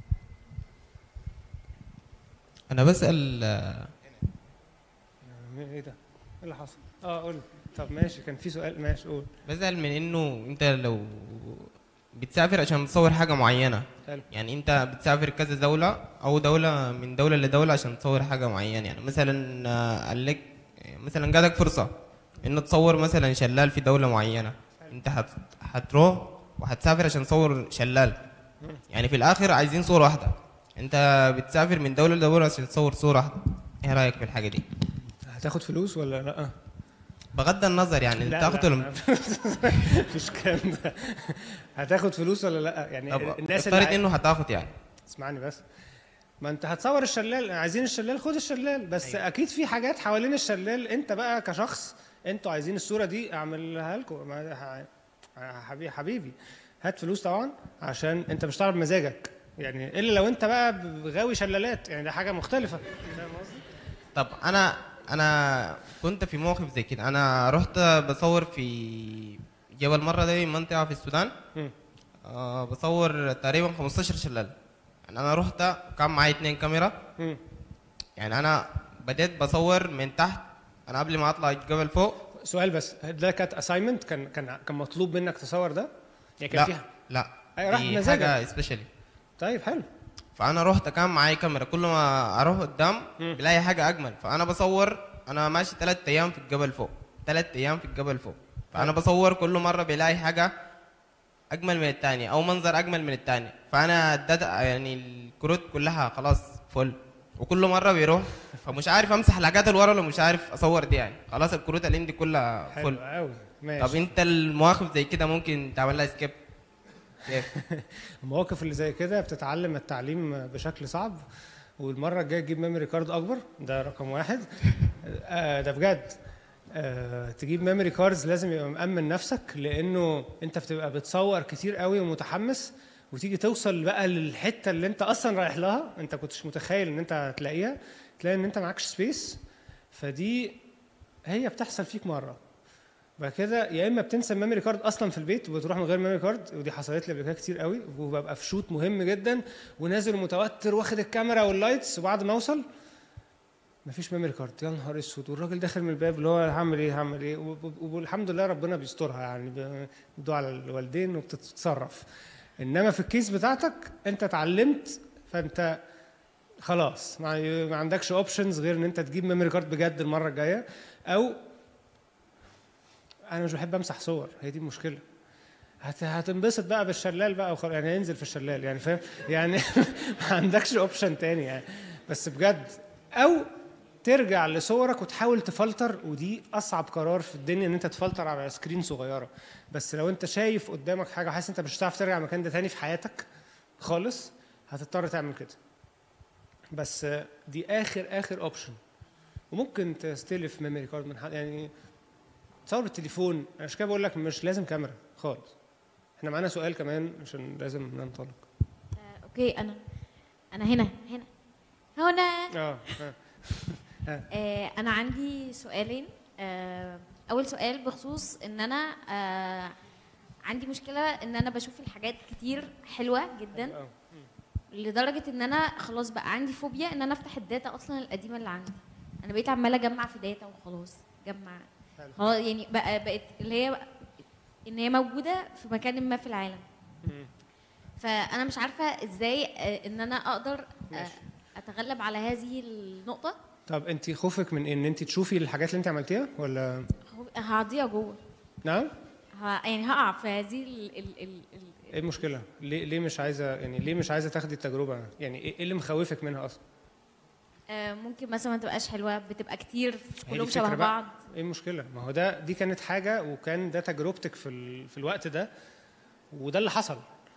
S5: انا بسال آه،
S1: ايه ده؟ ايه اللي حصل؟ اه قول طب ماشي كان في سؤال ماشي قول
S5: بسال من انه انت لو بتسافر عشان تصور حاجه معينه
S1: حلو
S5: يعني انت بتسافر كذا دوله او دوله من دوله لدوله عشان تصور حاجه معينه يعني مثلا آه، قال لك مثلا جاتك فرصه انه تصور مثلا شلال في دوله معينه انت هت... هتروح وهتسافر عشان تصور شلال يعني في الاخر عايزين صوره واحده انت بتسافر من دوله لدوله عشان تصور صوره واحده ايه رايك في الحاجه دي
S1: هتاخد فلوس ولا لا؟
S5: بغض النظر يعني
S1: لا،
S5: تاخده
S1: لا،
S5: لم...
S1: مفيش الكلام ده هتاخد فلوس ولا لا؟ يعني
S5: طب
S1: الناس
S5: افترض
S1: اللي
S5: انه هتاخد يعني
S1: اسمعني بس ما انت هتصور الشلال عايزين الشلال خد الشلال بس
S5: أيوة.
S1: أيوة. اكيد في حاجات حوالين الشلال انت بقى كشخص انتوا عايزين الصوره دي اعملها لكم ما ح- حبيبي حبيبي هات فلوس طبعا عشان انت مش طالب مزاجك يعني الا لو انت بقى غاوي شلالات يعني ده حاجه مختلفه فاهم قصدي؟
S5: طب انا انا كنت في موقف زي كده انا رحت بصور في جبل مره دي منطقه في السودان
S1: مم.
S5: آه بصور تقريبا 15 شلال يعني انا رحت كان معي اتنين كاميرا
S1: مم.
S5: يعني انا بديت بصور من تحت انا قبل ما اطلع الجبل فوق
S1: سؤال بس ده كانت اساينمنت كان كان كان مطلوب منك تصور ده يعني كان
S5: لا
S1: فيها
S5: لا
S1: أي راح
S5: دي
S1: بمزاجك.
S5: حاجه سبيشالي
S1: طيب حلو
S5: فانا رحت كان معايا كاميرا كل ما اروح قدام
S1: مم.
S5: بلاقي حاجه اجمل فانا بصور انا ماشي ثلاث ايام في الجبل فوق ثلاث ايام في الجبل فوق فانا بصور كل مره بلاقي حاجه اجمل من الثانيه او منظر اجمل من الثانيه فانا اديت يعني الكروت كلها خلاص فل وكل مره بيروح فمش عارف امسح الحاجات اللي ورا ولا مش عارف اصور دي يعني خلاص الكروت اللي عندي كلها
S1: حلو
S5: فل
S1: قوي ماشي
S5: طب انت المواقف زي كده ممكن تعمل لها سكيب كيف
S1: المواقف اللي زي كده بتتعلم التعليم بشكل صعب والمره الجايه تجيب ميموري كارد اكبر ده رقم واحد آه ده بجد آه تجيب ميموري كاردز لازم يبقى مأمن نفسك لانه انت بتبقى بتصور كتير قوي ومتحمس وتيجي توصل بقى للحته اللي انت اصلا رايح لها انت كنتش متخيل ان انت هتلاقيها تلاقي ان انت معكش سبيس فدي هي بتحصل فيك مره بعد كده يا اما بتنسى الميموري كارد اصلا في البيت وبتروح من غير ميموري كارد ودي حصلت لي قبل كده كتير قوي وببقى في شوت مهم جدا ونازل متوتر واخد الكاميرا واللايتس وبعد ما اوصل مفيش ميموري كارد يا نهار اسود والراجل داخل من الباب اللي هو هعمل ايه هعمل ايه وب- والحمد لله ربنا بيسترها يعني ب- بيدعو على الوالدين وبتتصرف انما في الكيس بتاعتك انت اتعلمت فانت خلاص ما, ما عندكش اوبشنز غير ان انت تجيب ميموري كارد بجد المره الجايه او انا مش بحب امسح صور هي دي المشكله هت... هتنبسط بقى بالشلال بقى وخلاص يعني هينزل في الشلال يعني فاهم يعني ما عندكش اوبشن تاني يعني بس بجد او ترجع لصورك وتحاول تفلتر ودي اصعب قرار في الدنيا ان انت تفلتر على سكرين صغيره بس لو انت شايف قدامك حاجه حاسس انت مش هتعرف ترجع المكان ده تاني في حياتك خالص هتضطر تعمل كده بس دي اخر اخر اوبشن وممكن تستلف ميموري كارد من حد يعني تصور بالتليفون أنا عشان كده بقول لك مش لازم كاميرا خالص احنا معانا سؤال كمان عشان لازم ننطلق
S6: آه، اوكي انا انا هنا هنا هنا
S1: اه آه.
S6: آه انا عندي سؤالين آه اول سؤال بخصوص ان انا آه عندي مشكله ان انا بشوف الحاجات كتير حلوه جدا
S1: آه.
S6: لدرجه ان انا خلاص بقى عندي فوبيا ان انا افتح الداتا اصلا القديمه اللي عندي انا بقيت عماله اجمع في داتا وخلاص جمع
S1: حلو.
S6: خلاص يعني بقى بقت اللي هي ان هي موجوده في مكان ما في العالم
S1: مم.
S6: فانا مش عارفه ازاي آه، ان انا اقدر آه،
S1: ماشي.
S6: اتغلب على هذه النقطه
S1: طب انت خوفك من ان انت تشوفي الحاجات اللي انت عملتيها ولا
S6: هو- هضيع جوه
S1: نعم
S6: ه- يعني هقع في هذه ال ال ال ال
S1: ايه المشكله ليه ليه مش عايزه يعني ليه مش عايزه تاخدي التجربه يعني ايه إيه اللي مخوفك منها اصلا
S6: آه، ممكن مثلا ما تبقاش حلوه بتبقى كتير
S1: هي دي
S6: كلهم
S1: الفكرة
S6: شبه
S1: بقى.
S6: بعض
S1: ايه المشكله ما هو ده دي كانت حاجه وكان ده تجربتك في ال... في الوقت ده وده اللي حصل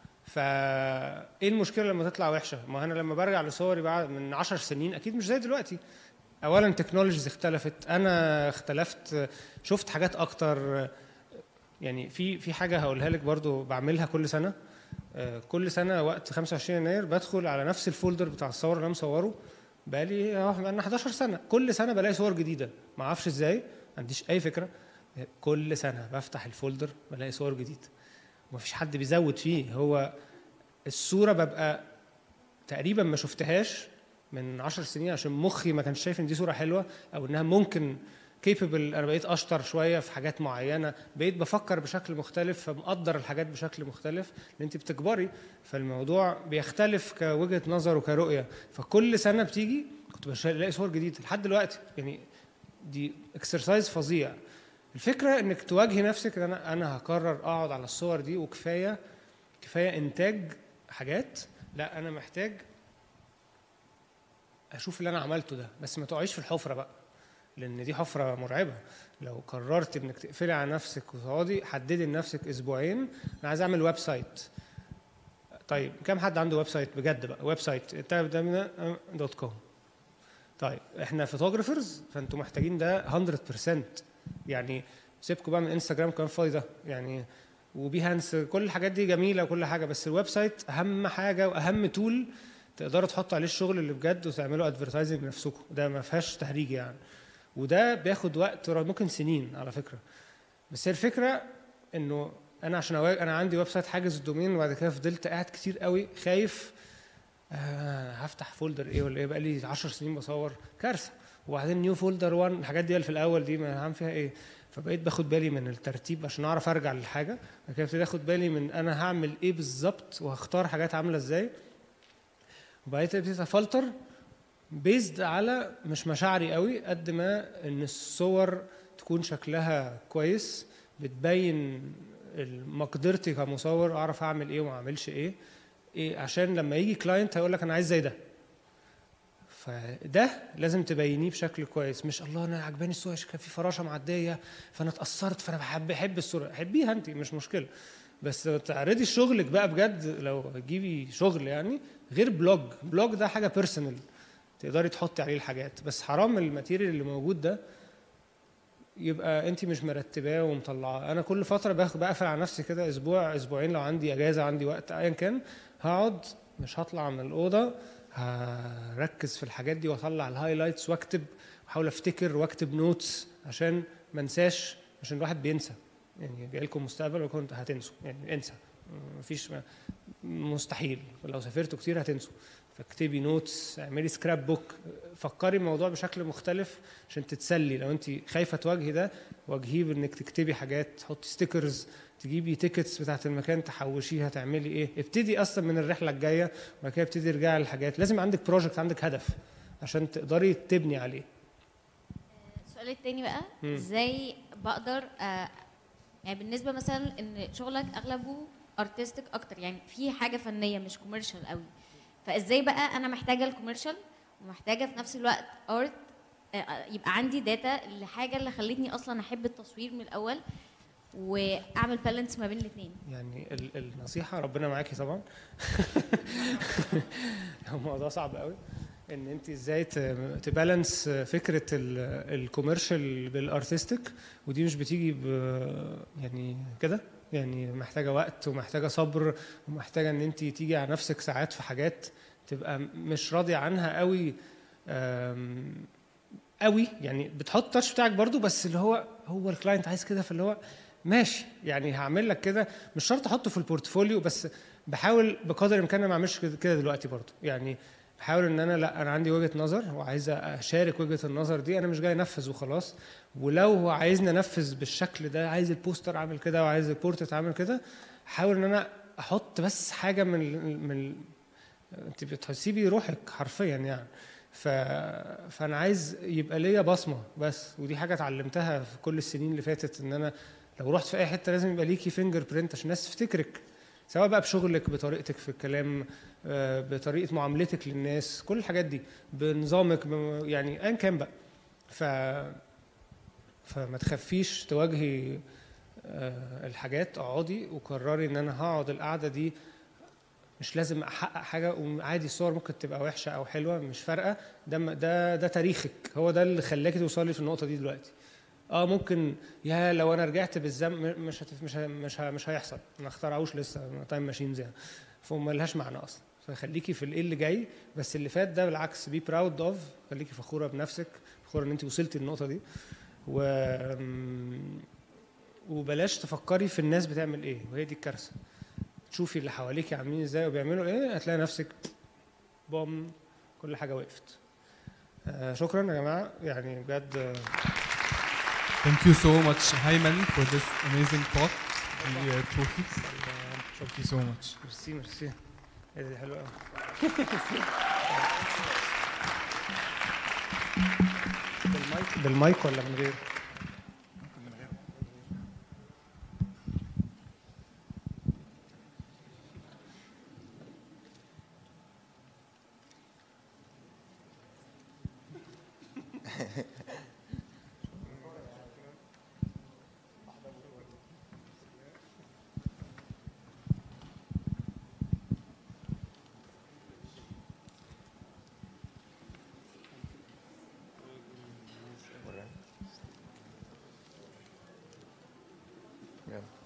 S1: فا ايه المشكله لما تطلع وحشه ما انا لما برجع لصوري بعد من عشر سنين اكيد مش زي دلوقتي اولا تكنولوجيز اختلفت انا اختلفت شفت حاجات اكتر يعني في في حاجه هقولها لك برضو بعملها كل سنه آه، كل سنه وقت 25 يناير بدخل على نفس الفولدر بتاع الصور اللي انا مصوره بقالي اه بقالنا 11 سنه كل سنه بلاقي صور جديده ما اعرفش ازاي ما عنديش اي فكره كل سنه بفتح الفولدر بلاقي صور جديده ومفيش حد بيزود فيه هو الصوره ببقى تقريبا ما شفتهاش من 10 سنين عشان مخي ما كانش شايف ان دي صوره حلوه او انها ممكن كيبل انا بقيت اشطر شويه في حاجات معينه بقيت بفكر بشكل مختلف فمقدر الحاجات بشكل مختلف لان انت بتكبري فالموضوع بيختلف كوجهه نظر وكرؤيه فكل سنه بتيجي كنت بش- بلاقي صور جديده لحد دلوقتي يعني دي اكسرسايز فظيع الفكره انك تواجهي نفسك ان انا انا هقرر اقعد على الصور دي وكفايه كفايه انتاج حاجات لا انا محتاج اشوف اللي انا عملته ده بس ما تقعيش في الحفره بقى لان دي حفره مرعبه لو قررت انك تقفلي على نفسك وتقعدي حددي لنفسك اسبوعين انا عايز اعمل ويب سايت طيب كم حد عنده ويب سايت بجد بقى ويب سايت دوت كوم طيب احنا فوتوجرافرز فانتوا محتاجين ده 100% يعني سيبكم بقى من انستجرام كمان فاضي ده يعني وبيهانس كل الحاجات دي جميله وكل حاجه بس الويب سايت اهم حاجه واهم تول تقدروا تحطوا عليه الشغل اللي بجد وتعملوا ادفرتايزنج لنفسكم ده ما فيهاش تهريج يعني وده بياخد وقت ممكن سنين على فكره بس هي الفكره انه انا عشان أواجه انا عندي ويب سايت حاجز الدومين وبعد كده فضلت قاعد كتير قوي خايف آه هفتح فولدر ايه ولا ايه بقى لي 10 سنين بصور كارثه وبعدين نيو فولدر 1 الحاجات دي اللي في الاول دي ما هعمل فيها ايه فبقيت باخد بالي من الترتيب عشان اعرف ارجع للحاجه بعد كده ابتدي اخد بالي من انا هعمل ايه بالظبط وهختار حاجات عامله ازاي وبعدين ابتديت افلتر بيزد على مش مشاعري قوي قد ما ان الصور تكون شكلها كويس بتبين مقدرتي كمصور اعرف اعمل ايه وما اعملش ايه ايه عشان لما يجي كلاينت هيقول لك انا عايز زي ده فده لازم تبينيه بشكل كويس مش الله انا عجباني الصوره كان في فراشه معديه فانا اتاثرت فانا بحب بحب الصوره حبيها انت مش مشكله بس تعرضي شغلك بقى بجد لو هتجيبي شغل يعني غير بلوج بلوج ده حاجه بيرسونال تقدري تحطي عليه الحاجات بس حرام الماتيريال اللي موجود ده يبقى انت مش مرتباه ومطلعاه انا كل فتره باخد بقفل على نفسي كده اسبوع اسبوعين لو عندي اجازه عندي وقت ايا كان هقعد مش هطلع من الاوضه هركز في الحاجات دي واطلع الهايلايتس واكتب واحاول افتكر واكتب نوتس عشان ما انساش عشان الواحد بينسى يعني جاي لكم مستقبل وكنت هتنسوا يعني انسى مفيش مستحيل لو سافرتوا كتير هتنسوا فاكتبي نوتس اعملي سكراب بوك فكري الموضوع بشكل مختلف عشان تتسلي لو انت خايفه تواجهي ده واجهيه بانك تكتبي حاجات تحطي ستيكرز تجيبي تيكتس بتاعت المكان تحوشيها تعملي ايه ابتدي اصلا من الرحله الجايه وبعد كده ابتدي ارجعي للحاجات لازم عندك بروجكت عندك هدف عشان تقدري تبني عليه
S6: السؤال التاني بقى
S1: مم.
S6: ازاي بقدر آه يعني بالنسبه مثلا ان شغلك اغلبه ارتستيك اكتر يعني في حاجه فنيه مش كوميرشال قوي فازاي بقى انا محتاجه الكوميرشال ومحتاجه في نفس الوقت ارت يبقى عندي داتا الحاجه اللي خلتني اصلا احب التصوير من الاول واعمل بالانس ما بين الاثنين
S1: يعني ال- النصيحه ربنا معاكي طبعا هو الموضوع صعب قوي ان انت ازاي ت- تبالانس فكره الكوميرشال بالارتستيك ودي مش بتيجي ب يعني كده يعني محتاجه وقت ومحتاجه صبر ومحتاجه ان انت تيجي على نفسك ساعات في حاجات تبقى مش راضيه عنها قوي أم، قوي يعني بتحط التاتش بتاعك برضو بس اللي هو هو الكلاينت عايز كده فاللي هو ماشي يعني هعمل لك كده مش شرط احطه في البورتفوليو بس بحاول بقدر الامكان أنا ما اعملش كده- كده دلوقتي برضو يعني بحاول ان انا لا انا عندي وجهه نظر وعايز اشارك وجهه النظر دي انا مش جاي انفذ وخلاص ولو هو عايزني انفذ بالشكل ده عايز البوستر عامل كده وعايز البورتريت عامل كده احاول ان انا احط بس حاجه من ال- من ال- انت بتسيبي روحك حرفيا يعني ف... فانا عايز يبقى ليا بصمه بس ودي حاجه اتعلمتها في كل السنين اللي فاتت ان انا لو رحت في اي حته لازم يبقى ليكي فينجر برينت عشان الناس تفتكرك سواء بقى بشغلك بطريقتك في الكلام آه، بطريقه معاملتك للناس كل الحاجات دي بنظامك بم- يعني ايا كان بقى ف فما تخافيش تواجهي آه، الحاجات اقعدي وقرري ان انا هقعد القعده دي مش لازم احقق حاجه وعادي الصور ممكن تبقى وحشه او حلوه مش فارقه ده م- ده ده تاريخك هو ده اللي خلاكي توصلي في النقطه دي دلوقتي اه ممكن يا لو انا رجعت بالزمن مش هتف مش ه- مش ه- مش هيحصل ما اخترعوش لسه تايم ماشين زي فما لهاش معنى اصلا فخليكي في الايه اللي جاي بس اللي فات ده بالعكس بي براود اوف خليكي فخوره بنفسك فخوره ان انت وصلتي للنقطه دي و م- وبلاش تفكري في الناس بتعمل ايه وهي دي الكارثه تشوفي اللي حواليك عاملين ازاي وبيعملوا ايه هتلاقي نفسك بوم كل حاجه وقفت آه شكرا يا جماعه يعني بجد آه،
S7: Thank you so much, Hyman, for this amazing talk. The uh, trophy. Thank you so much.
S1: ميرسي ميرسي ايه دي حلوه قوي بالمايك بالمايك ولا من غير؟
S8: Yeah.